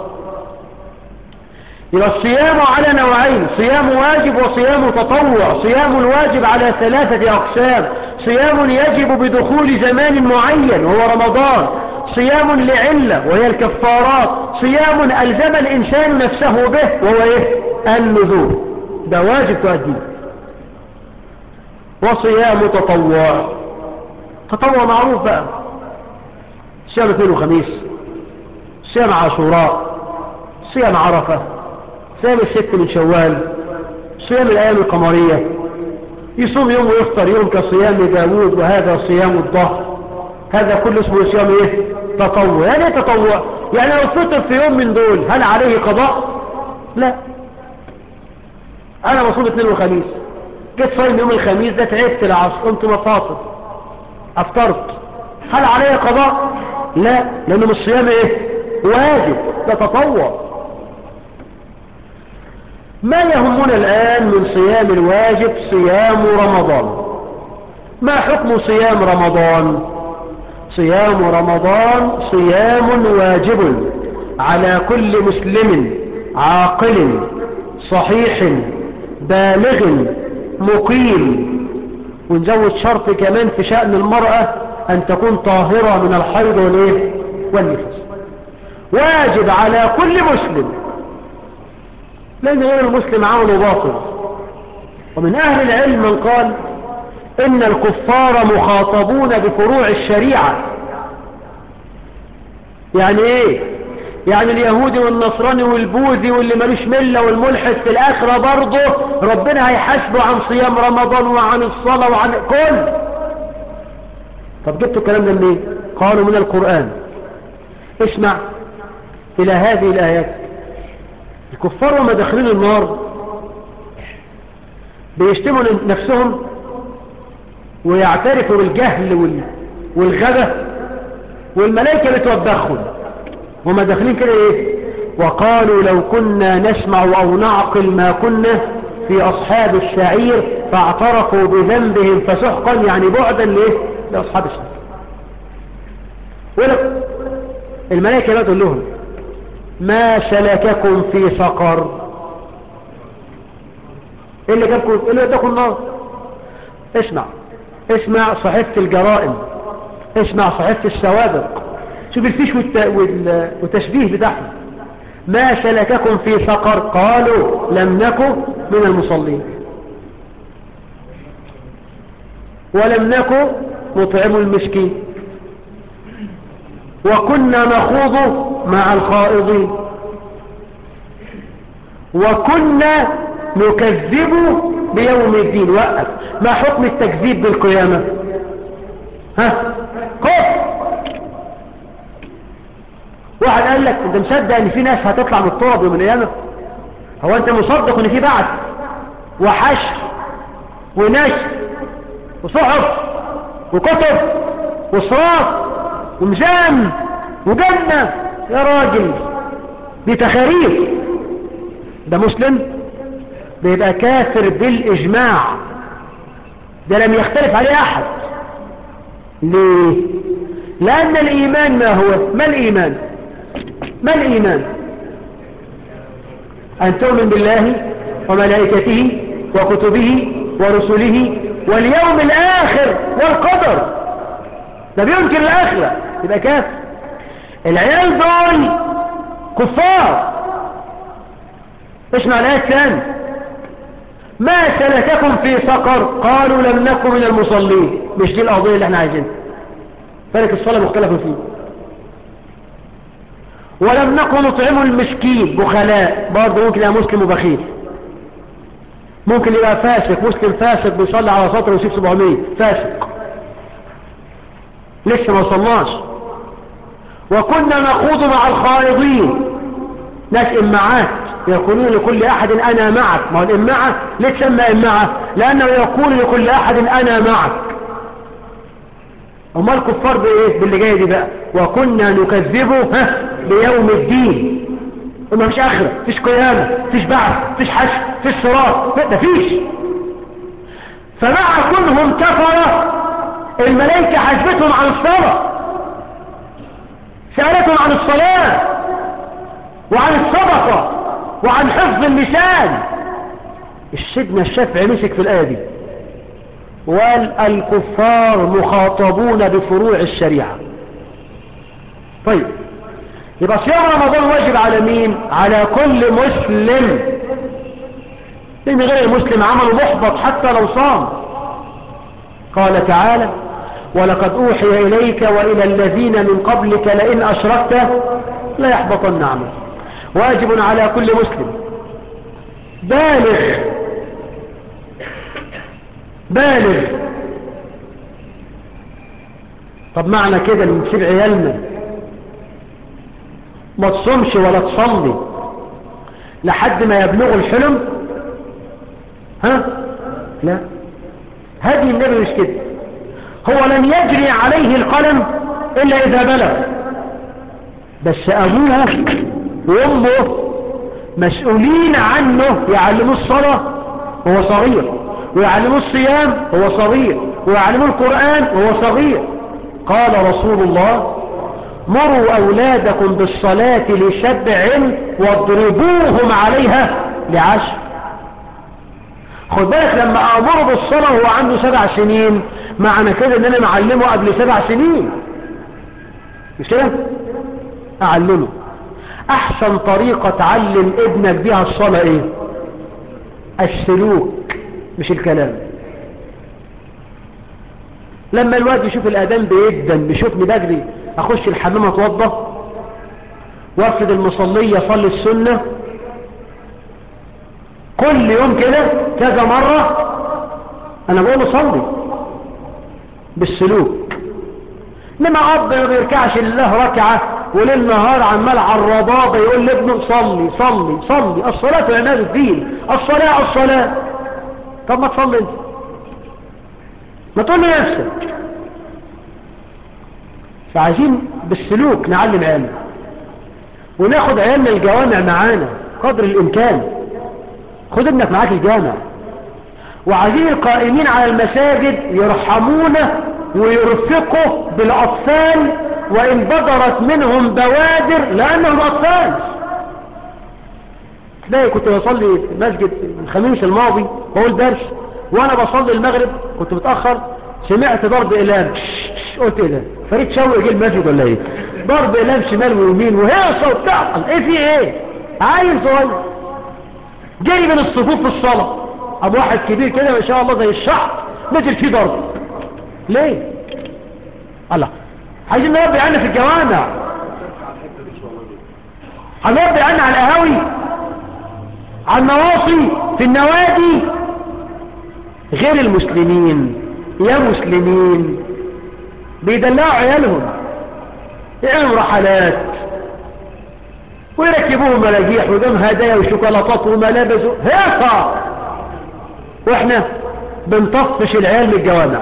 يبقى الصيام على نوعين صيام واجب وصيام تطوع صيام الواجب على ثلاثة أقسام صيام يجب بدخول زمان معين وهو رمضان صيام لعلة وهي الكفارات صيام ألزم الإنسان نفسه به وهو إيه النذور ده واجب تؤديه وصيام تطوع تطوع معروف بقى صيام اثنين وخميس صيام عاشوراء صيام عرفة صيام الست من شوال صيام الأيام القمرية يصوم يوم ويفطر يوم كصيام داود وهذا صيام الظهر هذا كله اسمه صيام ايه تطوع يعني ايه تطوع يعني لو فطر في يوم من دول هل عليه قضاء لا انا مصوم اثنين وخميس جيت صايم يوم الخميس ده تعبت العصر قمت مفاطر افطرت هل عليه قضاء لا لانه مش صيام ايه واجب ده تطوع ما يهمنا الآن من صيام الواجب صيام رمضان ما حكم صيام رمضان صيام رمضان صيام واجب على كل مسلم عاقل صحيح بالغ مقيم ونزود شرط كمان في شأن المرأة أن تكون طاهرة من الحيض والإيه والنفس واجب على كل مسلم لأن غير المسلم عمل باطل ومن أهل العلم من قال إن الكفار مخاطبون بفروع الشريعة يعني إيه يعني اليهودي والنصراني والبوذي واللي ملوش ملة والملحد في الآخرة برضه ربنا هيحاسبه عن صيام رمضان وعن الصلاة وعن كل طب جبتوا الكلام ده منين قالوا من القرآن اسمع إلى هذه الآيات الكفار وما داخلين النار بيشتموا نفسهم ويعترفوا بالجهل وال... والغبة والملائكة بتوبخهم وما داخلين كده ايه وقالوا لو كنا نسمع او نعقل ما كنا في اصحاب السعير فاعترفوا بذنبهم فسحقا يعني بعدا ليه لاصحاب السعير ولو الملائكة بقى تقول لهم ما سلككم في سقر ايه اللي جابكم ايه اللي وداكم النار اسمع اسمع صحيفة الجرائم اسمع صحيفة السوابق شوف الفيش والت... وال... والتشبيه بتاعهم ما سلككم في سقر قالوا لم نكن من المصلين ولم نكن نطعم المسكين وكنا نخوض مع الخائضين وكنا نكذب بيوم الدين وقف ما حكم التكذيب بالقيامة ها كفر واحد قال لك انت مصدق ان في ناس هتطلع من التراب يوم القيامة هو انت مصدق ان في بعث وحشر ونشر وصحف وكتب وصراط وميزان وجنة يا راجل دي تخاريف ده مسلم بيبقى كافر بالإجماع ده لم يختلف عليه أحد ليه لأن الإيمان ما هو ما الإيمان ما الإيمان أن تؤمن بالله وملائكته وكتبه ورسله واليوم الآخر والقدر ده بينكر الآخرة يبقى كافر العيال دول كفار اسمع الآية الثانية ما سلككم في سقر قالوا لم نكن من المصلين مش دي القضية اللي احنا عايزينها فلك الصلاة مختلفة فيه ولم نكن نطعم المسكين بخلاء برضه ممكن يبقى مسلم وبخيل ممكن يبقى فاسق مسلم فاسق بيصلي على سطر ويسيب 700 فاسق لسه ما وصلناش وكنا نخوض مع الخائضين ناس إمعات يقولون لكل أحد أنا معك ما هو الإمعة ليه تسمى إمعة لأنه يقول لكل أحد أنا معك أما الكفار بإيه باللي جاي دي بقى وكنا نكذبه ها بيوم الدين وما فيش آخرة فيش قيامة فيش بعث فيش حشر فيش صراط ما فيش فمع كونهم كفرة الملائكة حسبتهم عن الصلاة سألتهم عن الصلاة وعن الصدقة وعن حفظ اللسان السيدنا الشافعي مسك في الآية دي وقال الكفار مخاطبون بفروع الشريعة طيب يبقى صيام رمضان واجب على مين على كل مسلم لان غير المسلم عمله محبط حتى لو صام قال تعالى ولقد أوحي إليك وإلى الذين من قبلك لئن أشركت لا يحبطن عمل واجب على كل مسلم بالغ بالغ طب معنى كده ان نسيب عيالنا ما تصومش ولا تصلي لحد ما يبلغوا الحلم ها لا هذه النبي مش كده هو لن يجري عليه القلم إلا إذا بلغ بس أبوه وأمه مسؤولين عنه يعلموا الصلاة وهو صغير ويعلموا الصيام وهو صغير ويعلموا القرآن وهو صغير قال رسول الله مروا أولادكم بالصلاة لسبع واضربوهم عليها لعشر خد بالك لما أمره بالصلاة وهو عنده سبع سنين معنى كده ان انا معلمه قبل سبع سنين مش كده اعلمه احسن طريقة تعلم ابنك بيها الصلاة ايه السلوك مش الكلام لما الواد يشوف الاذان بيدن بيشوفني بجري اخش الحمام اتوضى وافد المصلية صلي السنة كل يوم كده كذا مرة انا بقول له صلي بالسلوك انما اب ما بيركعش لله ركعة وليل نهار عمال على الرضاضة يقول لابنه صلي صلي صلي الصلاة عماد الدين الصلاة الصلاة طب ما تصلي انت ما تقول لنفسك فعايزين بالسلوك نعلم عيالنا وناخد عيالنا الجوامع معانا قدر الامكان خد ابنك معاك الجامع وعايزين القائمين على المساجد يرحمونا ويرفقوا بالأطفال وإن بدرت منهم بوادر لأنهم أطفال تلاقي كنت بصلي في مسجد الخميس الماضي بقول درس وأنا بصلي المغرب كنت متأخر سمعت ضرب إلام قلت إيه ده فريد شوقي جه المسجد ولا إيه ضرب إلام شمال ويمين وهيصة وبتاع إيه في إيه عيل صغير جري من الصفوف في الصلاة ابو واحد كبير كده ما شاء الله زي الشعب نزل فيه ضرب ليه الله عايزين نربي عنا في الجوامع هنربي عنا على القهاوي على النواصي في النوادي غير المسلمين يا مسلمين بيدلعوا عيالهم يعملوا رحلات ويركبوهم ملاجيح ودم هدايا وشوكولاتات وملابس هيصة واحنا بنطفش العيال من الجوامع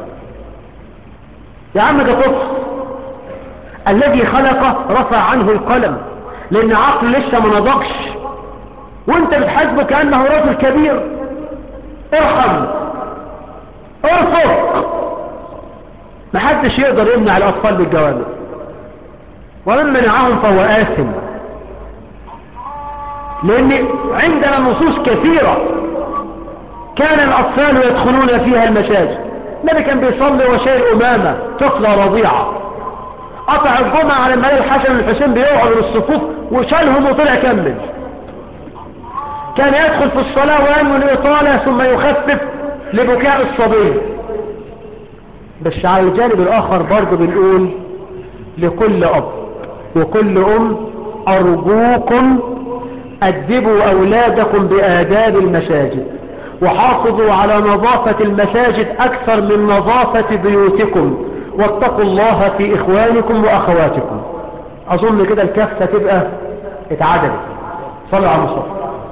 يا عم ده طفل الذي خلقه رفع عنه القلم لان عقل لسه ما نضجش وانت بتحاسبه كانه رجل كبير ارحم ارفق محدش يقدر يمنع الاطفال بالجوامع ومن منعهم فهو آثم لان عندنا نصوص كثيرة كان الاطفال يدخلون فيها المساجد النبي كان بيصلي وشايل امامه طفلة رضيعة قطع الجمعة على الملاك الحسن والحسين بيقعدوا للصفوف وشالهم وطلع كمل كان يدخل في الصلاة وينوي الإطالة ثم يخفف لبكاء الصبي بس على الجانب الآخر برضه بنقول لكل أب وكل أم أرجوكم أدبوا أولادكم بآداب المساجد وحافظوا على نظافة المساجد أكثر من نظافة بيوتكم واتقوا الله في إخوانكم وأخواتكم أظن كده الكفة تبقى اتعدلت صلوا على المصطفى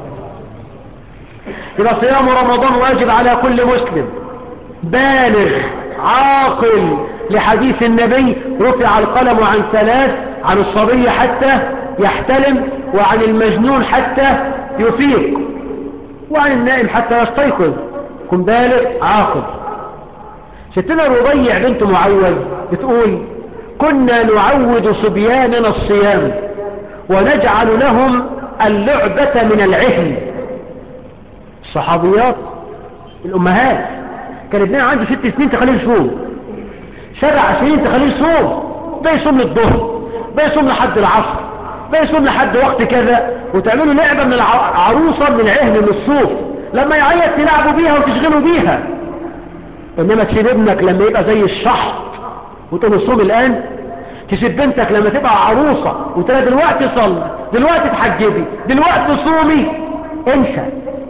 يبقى صيام رمضان واجب على كل مسلم بالغ عاقل لحديث النبي رفع القلم عن ثلاث عن الصبي حتى يحتلم وعن المجنون حتى يفيق وعن النائم حتى يستيقظ كن بالغ عاقل ستنا ربيع بنت معوذ بتقول كنا نعود صبياننا الصيام ونجعل لهم اللعبة من العهن الصحابيات الأمهات كان ابنها عنده ست سنين تخليه يصوم سبع سنين تخليه يصوم ده يصوم للظهر ده يصوم لحد العصر ده يصوم لحد وقت كذا وتعملوا لعبة من العروسة من العهن من الصوف لما يعيط تلعبوا بيها وتشغلوا بيها انما تسيب ابنك لما يبقى زي الشحط وتقول صوم الان تسيب بنتك لما تبقى عروسة وتقول دلوقتي صلي دلوقتي تحجبي دلوقتي صومي انسى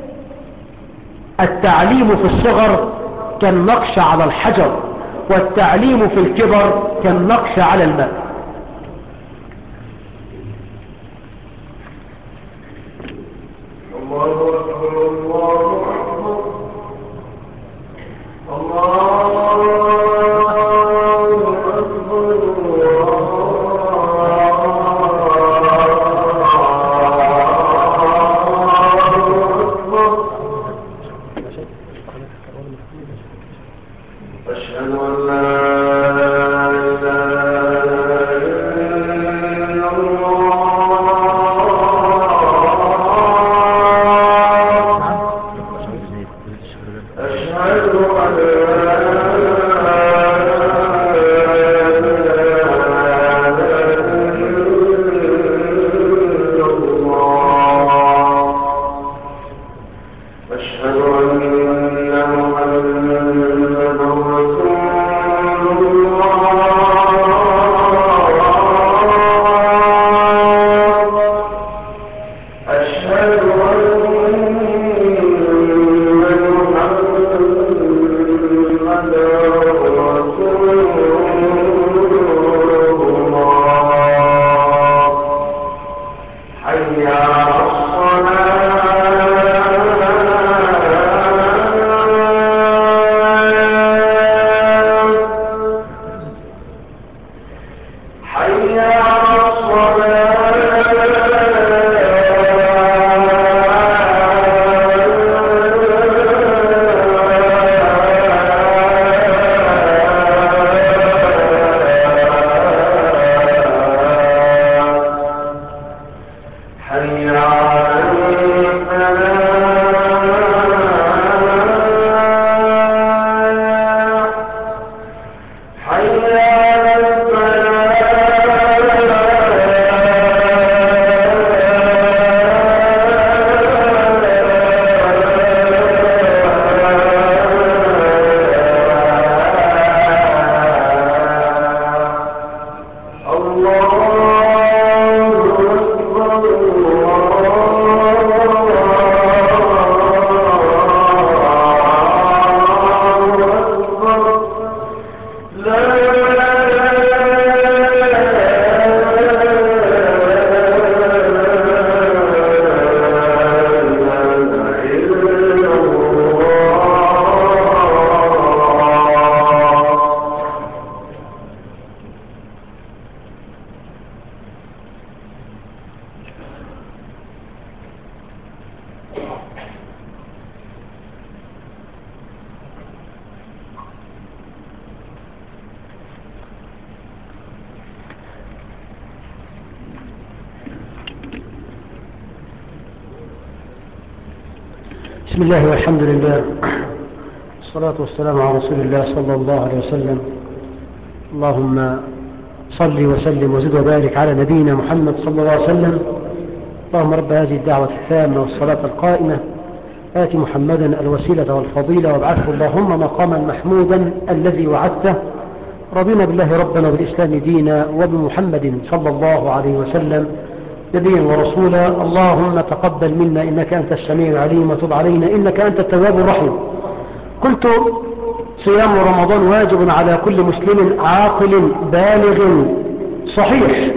التعليم في الصغر كالنقش على الحجر والتعليم في الكبر كالنقش على الماء الله أكبر الله أكبر الله أكبر الله أكبر أشهد أن لا إله حي على الفلاح حي على الفلاح الله أكبر الله أكبر لا إله إلا الله بسم الله والحمد لله الصلاة والسلام على رسول الله صلى الله عليه وسلم اللهم صل وسلم وزد وبارك على نبينا محمد صلى الله عليه وسلم اللهم رب هذه الدعوة التامة والصلاة القائمة آت محمدا الوسيلة والفضيلة وابعثه اللهم مقاما محمودا الذي وعدته رضينا بالله ربنا وبالإسلام دينا وبمحمد صلى الله عليه وسلم نبيا ورسولا اللهم تقبل منا إنك أنت السميع العليم وتب علينا إنك أنت التواب الرحيم قلت صيام رمضان واجب على كل مسلم عاقل بالغ صحيح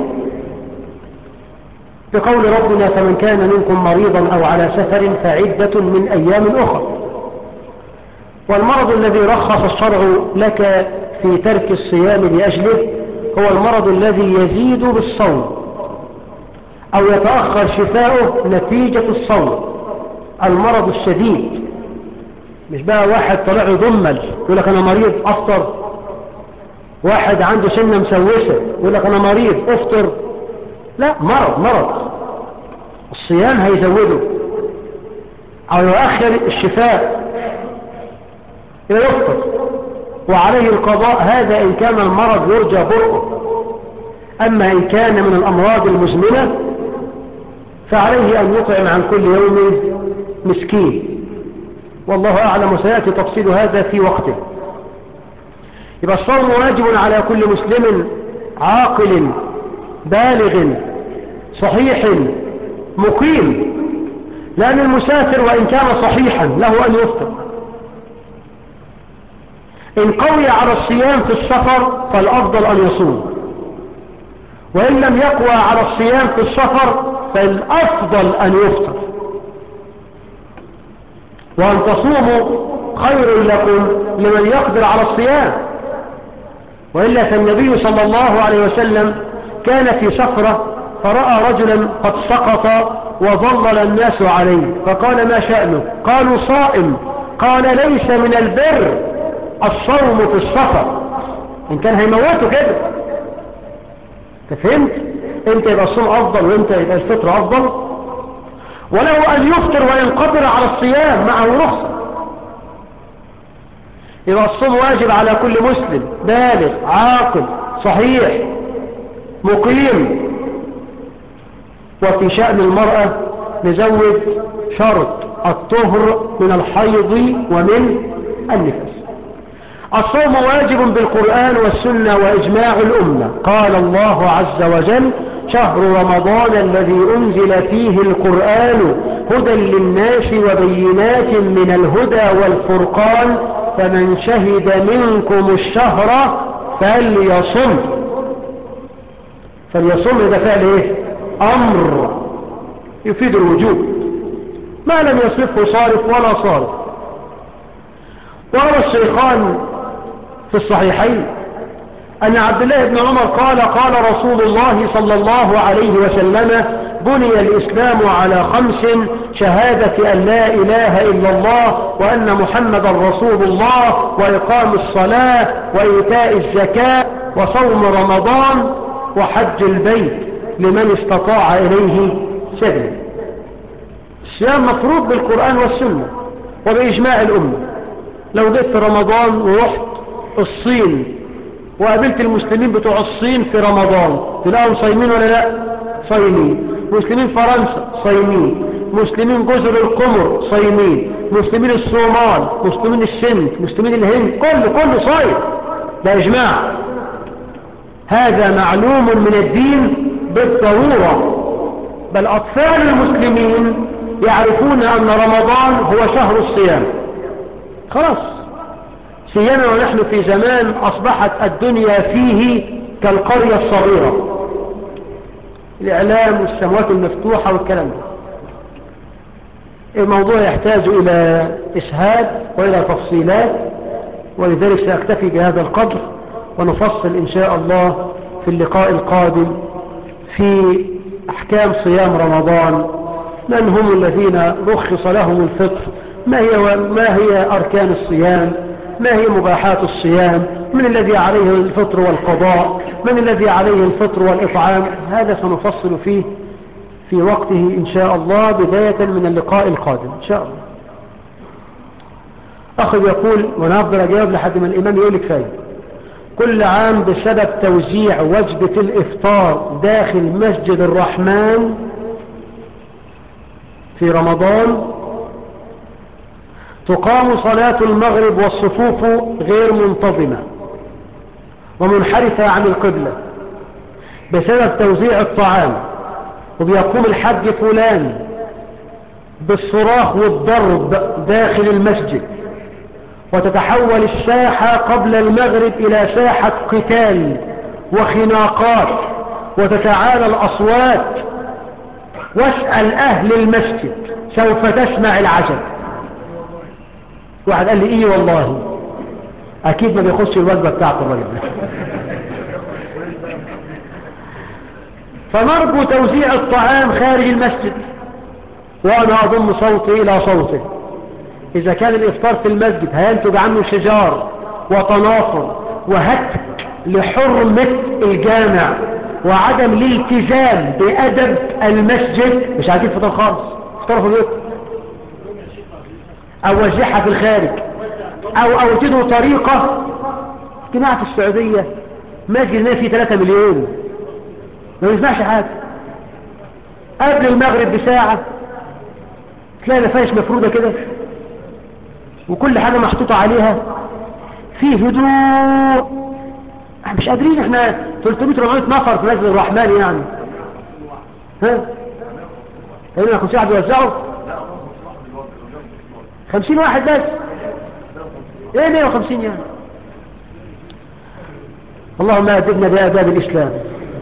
بقول ربنا فمن كان منكم مريضا أو على سفر فعدة من أيام أخرى والمرض الذي رخص الشرع لك في ترك الصيام لأجله هو المرض الذي يزيد بالصوم أو يتأخر شفاؤه نتيجة الصوم المرض الشديد مش بقى واحد طلع يضمل يقول لك أنا مريض أفطر واحد عنده سنة مسوسة يقول لك أنا مريض أفطر لا مرض مرض الصيام هيزوده أو يؤخر الشفاء إلى يفطر وعليه القضاء هذا إن كان المرض يرجى برؤه أما إن كان من الأمراض المزمنة فعليه أن يطعم عن كل يوم مسكين والله أعلم وسيأتي تفصيل هذا في وقته يبقى الصوم واجب على كل مسلم عاقل بالغ صحيح مقيم لأن المسافر وإن كان صحيحا له أن يفطر إن قوي على الصيام في السفر فالأفضل أن يصوم وإن لم يقوى على الصيام في السفر فالأفضل أن يفطر وأن تصوموا خير لكم لمن يقدر على الصيام وإلا فالنبي صلى الله عليه وسلم كان في سفرة فرأى رجلا قد سقط وظلل الناس عليه فقال ما شأنه قالوا صائم قال ليس من البر الصوم في السفر إن كان هيموته كده فهمت انت يبقى الصوم افضل وانت يبقى الفطر افضل وله ان يفطر وينقدر على الصيام معه رخصة يبقى الصوم واجب على كل مسلم بالغ عاقل صحيح مقيم وفي شأن المرأة نزود شرط الطهر من الحيض ومن النفس الصوم واجب بالقرآن والسنة وإجماع الأمة قال الله عز وجل شهر رمضان الذي أنزل فيه القرآن هدى للناس وبينات من الهدى والفرقان فمن شهد منكم الشهر فليصم فليصم ده فعل ايه أمر يفيد الوجوب ما لم يصرفه صارف ولا صارف وروى الشيخان في الصحيحين أن عبد الله بن عمر قال قال رسول الله صلى الله عليه وسلم بني الإسلام على خمس شهادة أن لا إله إلا الله وأن محمد رسول الله وإقام الصلاة وإيتاء الزكاة وصوم رمضان وحج البيت لمن استطاع إليه سبيل الصيام مفروض بالقرآن والسنة وبإجماع الأمة لو جيت في رمضان ورحت الصين وقابلت المسلمين بتوع الصين في رمضان تلاقوا صايمين ولا لا صايمين مسلمين فرنسا صايمين مسلمين جزر القمر صايمين مسلمين الصومال مسلمين السند مسلمين الهند كله كله صايم ده اجماع هذا معلوم من الدين بالضرورة بل أطفال المسلمين يعرفون أن رمضان هو شهر الصيام خلاص سيما ونحن في زمان أصبحت الدنيا فيه كالقرية الصغيرة الإعلام والسموات المفتوحة والكلام ده الموضوع يحتاج إلى إسهاد وإلى تفصيلات ولذلك سأكتفي بهذا القدر ونفصل إن شاء الله في اللقاء القادم في أحكام صيام رمضان من هم الذين رخص لهم الفطر ما هي, ما هي أركان الصيام ما هي مباحات الصيام من الذي عليه الفطر والقضاء من الذي عليه الفطر والإطعام هذا سنفصل فيه في وقته إن شاء الله بداية من اللقاء القادم إن شاء الله أخذ يقول وأنا أفضل أجاوب لحد ما الإمام يقول لك فايد كل عام بسبب توزيع وجبة الإفطار داخل مسجد الرحمن في رمضان تقام صلاة المغرب والصفوف غير منتظمة ومنحرفة عن القبلة بسبب توزيع الطعام وبيقوم الحج فلان بالصراخ والضرب داخل المسجد وتتحول الساحة قبل المغرب إلى ساحة قتال وخناقات وتتعالى الأصوات واسأل أهل المسجد سوف تسمع العجب واحد قال لي إيه والله أكيد ما بيخش الوجبة بتاعت الرجل فنرجو توزيع الطعام خارج المسجد وأنا أضم صوتي إلى صوته إذا كان الإفطار في المسجد هينتج عنه شجار وتنافر وهتك لحرمة الجامع وعدم الالتزام بأدب المسجد مش عايزين فطار خالص فطار في البيت أو وزعها في الخارج أو أوجدوا طريقة اجتماع في السعودية مسجد فيه 3 مليون ما يسمعش حاجة قبل المغرب بساعة تلاقي نفايش مفروضة كده وكل حاجة محطوطة عليها فيه هدوء مش قادرين احنا 300 400 نفر في مسجد الرحمن يعني ها هنا 50 واحد بيوزعوا 50 واحد بس ايه 150 يعني اللهم ادبنا بآداب الإسلام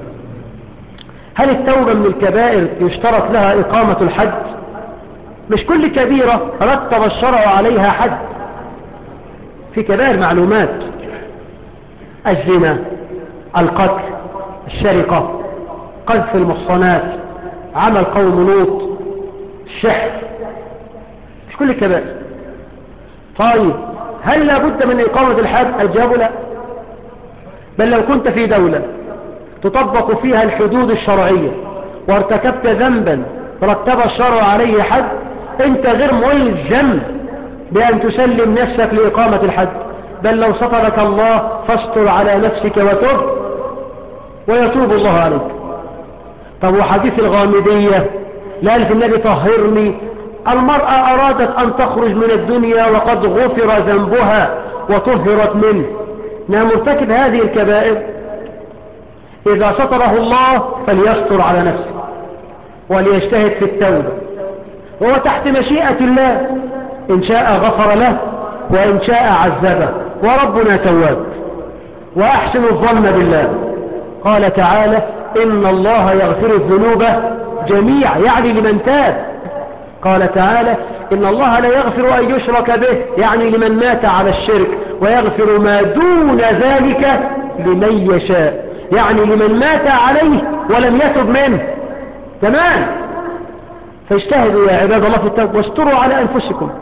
هل التوبة من الكبائر يشترط لها إقامة الحد مش كل كبيرة رتب الشرع عليها حد في كبائر معلومات الزنا القتل الشرقة قذف المحصنات عمل قوم لوط الشحر مش كل كبائر طيب هل لابد من إقامة الحد الجواب لا بل لو كنت في دولة تطبق فيها الحدود الشرعية وارتكبت ذنبا رتب الشرع عليه حد انت غير ملزم بأن تسلم نفسك لإقامة الحد بل لو سطرك الله فاستر على نفسك وتب ويتوب الله عليك طب وحديث الغامدية لا في النبي طهرني المرأة أرادت أن تخرج من الدنيا وقد غفر ذنبها وطهرت منه انها مرتكب هذه الكبائر إذا سطره الله فليستر على نفسه وليجتهد في التوبة وهو تحت مشيئة الله إن شاء غفر له وإن شاء عذبه وربنا تواب وأحسن الظن بالله قال تعالى إن الله يغفر الذنوب جميع يعني لمن تاب قال تعالى إن الله لا يغفر أن يشرك به يعني لمن مات على الشرك ويغفر ما دون ذلك لمن يشاء يعني لمن مات عليه ولم يتب منه تمام فاجتهدوا يا عباد الله في التوبة واستروا على أنفسكم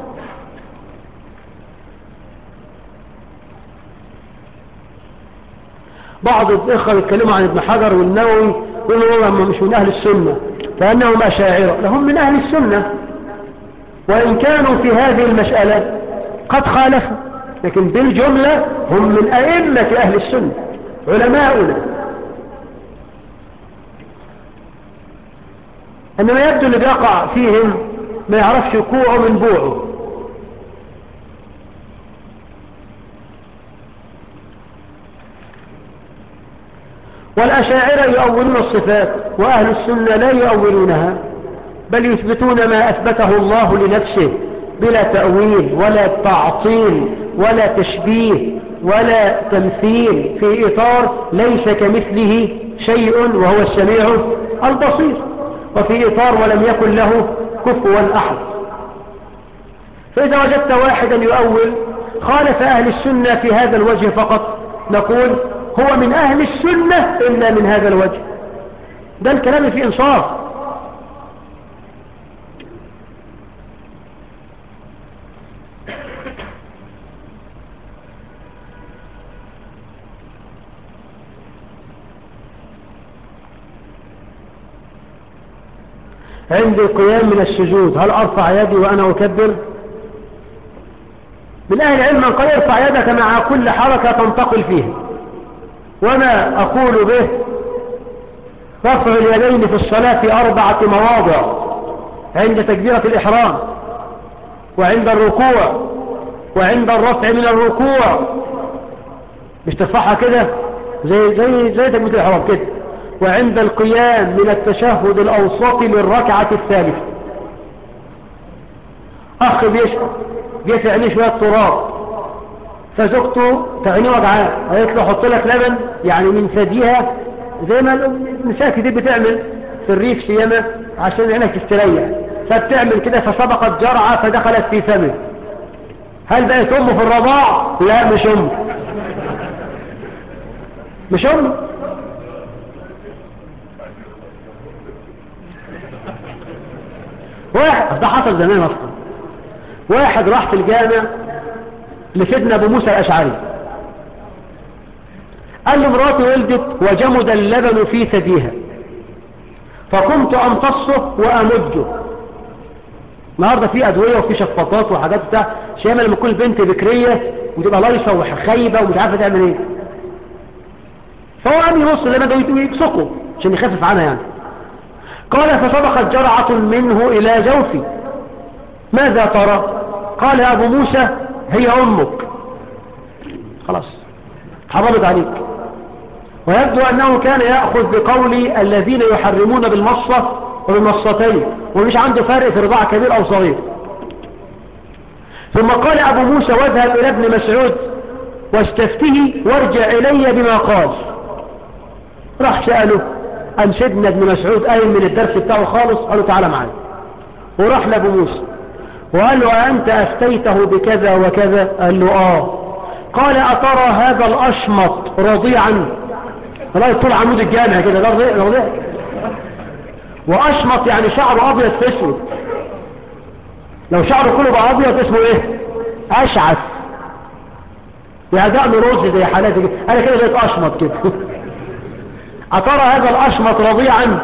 بعض الإخوة يتكلموا عن ابن حجر والنووي يقولوا هم مش من أهل السنة كأنهم أشاعرة لهم من أهل السنة وإن كانوا في هذه المسألة قد خالفوا لكن بالجملة هم من أئمة أهل السنة علماؤنا إنما يبدو اللي بيقع فيهم ما يعرفش كوعه من بوعه والأشاعرة يؤولون الصفات وأهل السنة لا يؤولونها بل يثبتون ما أثبته الله لنفسه بلا تأويل ولا تعطيل ولا تشبيه ولا تمثيل في إطار ليس كمثله شيء وهو السميع البصير وفي إطار ولم يكن له كفوا أحد فإذا وجدت واحدا يؤول خالف أهل السنة في هذا الوجه فقط نقول هو من أهل السنة إلا من هذا الوجه ده الكلام في إنصاف عندي قيام من السجود هل أرفع يدي وأنا أكبر من أهل العلم من قال ارفع يدك مع كل حركة تنتقل فيها وما أقول به رفع اليدين في الصلاة في أربعة مواضع عند تكبيرة الإحرام وعند الركوع وعند الرفع من الركوع مش ترفعها كده زي زي زي تكبيرة الإحرام كده وعند القيام من التشهد الأوسط للركعة الثالثة أخ بيشرب جه في عينيه شوية تراب فزوجته تعينيه وجعاه قالت له حط لك لبن يعني من ثديها زي ما النساء كتير بتعمل في الريف سيما عشان عينك تستريح فبتعمل كده فسبقت جرعة فدخلت في فمه هل بقت أمه في الرضاع؟ لا مش أمه مش أمه واحد ده حصل زمان اصلا واحد راح في الجامع لسيدنا ابو موسى الاشعري قال له مراتي ولدت وجمد اللبن في ثديها فقمت امتصه وامجه النهارده في ادويه وفي شفاطات وحاجات بتاع شامل لما تكون البنت بكريه وتبقى لايصه وخايبه ومش عارفه تعمل ايه فهو قام يبص اللبن ده ويبصقه عشان يخفف عنها يعني قال فسبقت جرعة منه إلى جوفي ماذا ترى قال أبو موسى هي أمك خلاص حرمت عليك ويبدو أنه كان يأخذ بقول الذين يحرمون بالمصة وبالمصتين ومش عنده فرق في رضاع كبير أو صغير ثم قال أبو موسى واذهب إلى ابن مسعود واستفته وارجع إلي بما قال راح سأله قام سيدنا ابن مسعود قايم من الدرس بتاعه خالص قال له تعالى معايا وراح لابو موسى وقال له أنت أفتيته بكذا وكذا قال له آه قال أترى هذا الأشمط رضيعا لا طول عمود الجامع كده ده رضيع رضيع وأشمط يعني شعره أبيض في اسود لو شعره كله بقى أبيض اسمه إيه أشعث يعني دقن رز زي حالاتي كده أنا كده بقيت أشمط كده أترى هذا الأشمط رضيعا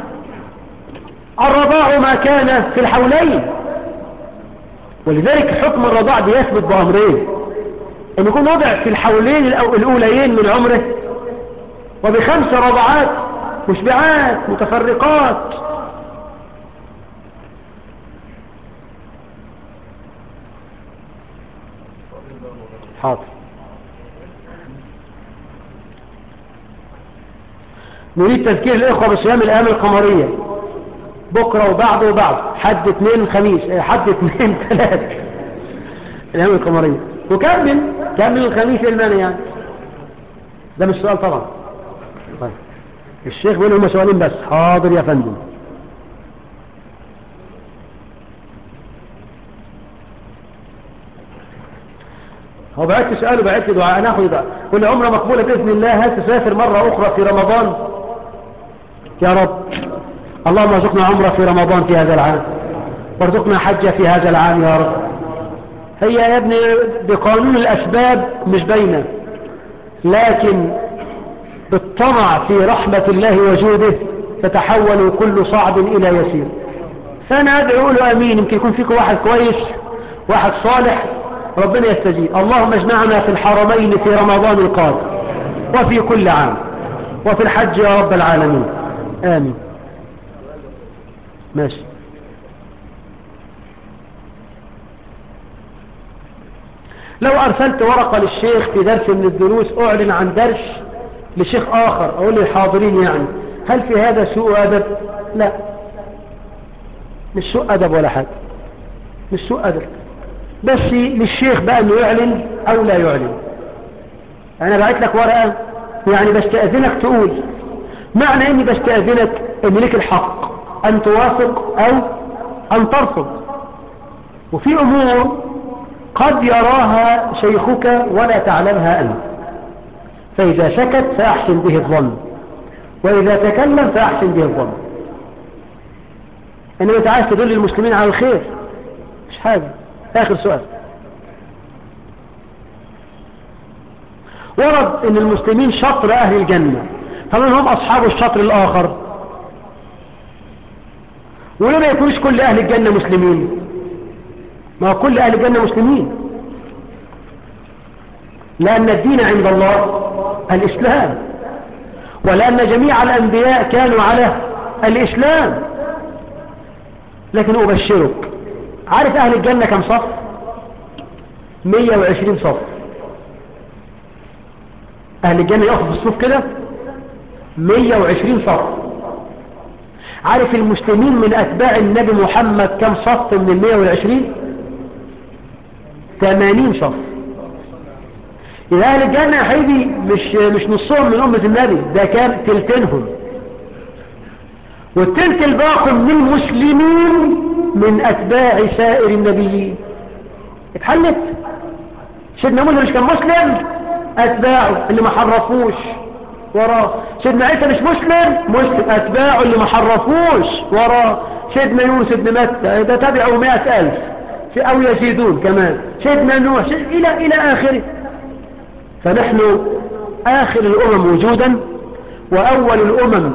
الرضاع ما كان في الحولين ولذلك حكم الرضاع بيثبت بأمرين أن يكون وضع في الحولين الأوليين من عمره وبخمس رضعات مشبعات متفرقات حاضر نريد تذكير الإخوة بصيام الأيام القمرية بكرة وبعد وبعد حد اثنين خميس حد اثنين ثلاث الأيام القمرية وكمل كمل الخميس الماني يعني ده مش سؤال طبعا طيب الشيخ بيقول هم سؤالين بس حاضر يا فندم هو بعت سؤال وبعت دعاء هناخد بقى كل عمره مقبولة بإذن الله هل تسافر مرة أخرى في رمضان يا رب اللهم ارزقنا عمره في رمضان في هذا العام وارزقنا حجة في هذا العام يا رب هي يا ابني بقانون الأسباب مش باينة لكن بالطمع في رحمة الله وجوده تتحول كل صعب إلى يسير فأنا أدعو له أمين يمكن يكون فيكم واحد كويس واحد صالح ربنا يستجيب اللهم اجمعنا في الحرمين في رمضان القادم وفي كل عام وفي الحج يا رب العالمين آمين ماشي لو أرسلت ورقة للشيخ في درس من الدروس أعلن عن درس لشيخ آخر أقول للحاضرين يعني هل في هذا سوء أدب لا مش سوء أدب ولا حاجة مش سوء أدب بس للشيخ بقى أنه يعلن أو لا يعلن أنا بعت لك ورقة يعني بستأذنك تقول معنى أني بستأذنك أن لك الحق أن توافق أو أن ترفض وفي أمور قد يراها شيخك ولا تعلمها أنت فإذا سكت فأحسن به الظن وإذا تكلم فأحسن به الظن إنما أنت عايز تدل المسلمين على الخير مش حاجة آخر سؤال ورد أن المسلمين شطر أهل الجنة فمن هم أصحاب الشطر الآخر وليه ما يكونش كل أهل الجنة مسلمين ما كل أهل الجنة مسلمين لأن الدين عند الله الإسلام ولأن جميع الأنبياء كانوا على الإسلام لكن أبشرك عارف أهل الجنة كم صف 120 صف أهل الجنة يأخذ الصف كده 120 صف عارف المسلمين من أتباع النبي محمد كم صف من ال 120 80 صف إذا أهل الجنة يا حبيبي مش, مش نصهم من أمة النبي ده كان تلتينهم والتلت الباقي من المسلمين من أتباع سائر النبيين اتحلت سيدنا موسى مش كان مسلم أتباعه اللي ما حرفوش وراه سيدنا عيسى مش مسلم مسلم أتباعه اللي ما حرفوش وراه سيدنا يونس ابن متى ده تبعه مئة ألف أو يزيدون كمان سيدنا نوح سيد إلى, إلى آخره فنحن آخر الأمم وجودا وأول الأمم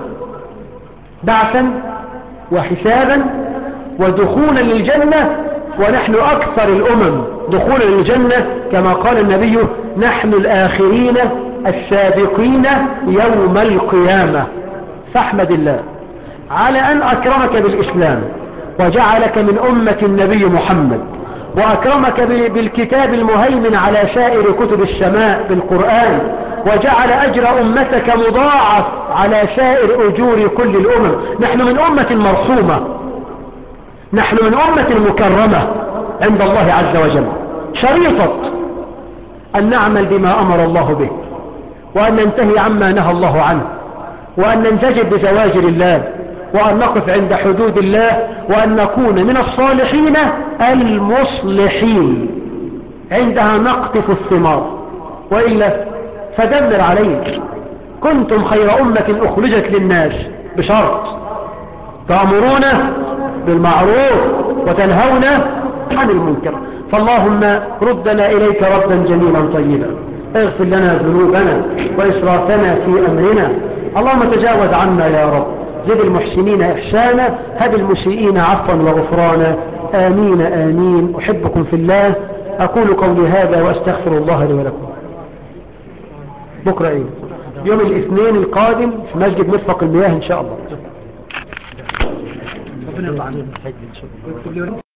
بعثا وحسابا ودخولا للجنة ونحن أكثر الأمم دخولا للجنة كما قال النبي نحن الآخرين السابقين يوم القيامة فاحمد الله على أن أكرمك بالإسلام وجعلك من أمة النبي محمد وأكرمك بالكتاب المهيمن على سائر كتب السماء بالقرآن وجعل أجر أمتك مضاعف على سائر أجور كل الأمم نحن من أمة مرحومة نحن من أمة مكرمة عند الله عز وجل شريطة أن نعمل بما أمر الله به وأن ننتهي عما نهى الله عنه وأن ننتجب بزواجر الله وأن نقف عند حدود الله وأن نكون من الصالحين المصلحين عندها نقطف الثمار وإلا فدمر عليك كنتم خير أمة أخرجت للناس بشرط تأمرون بالمعروف وتنهون عن المنكر فاللهم ردنا إليك ردا جميلا طيبا اغفر لنا ذنوبنا وإسرافنا في أمرنا اللهم تجاوز عنا يا رب زد المحسنين إحسانا هب المسيئين عفوا وغفرانا آمين آمين أحبكم في الله أقول قولي هذا وأستغفر الله لي ولكم بكرة إيه يوم الاثنين القادم في مسجد مرفق المياه إن شاء الله ربنا يطلع عنه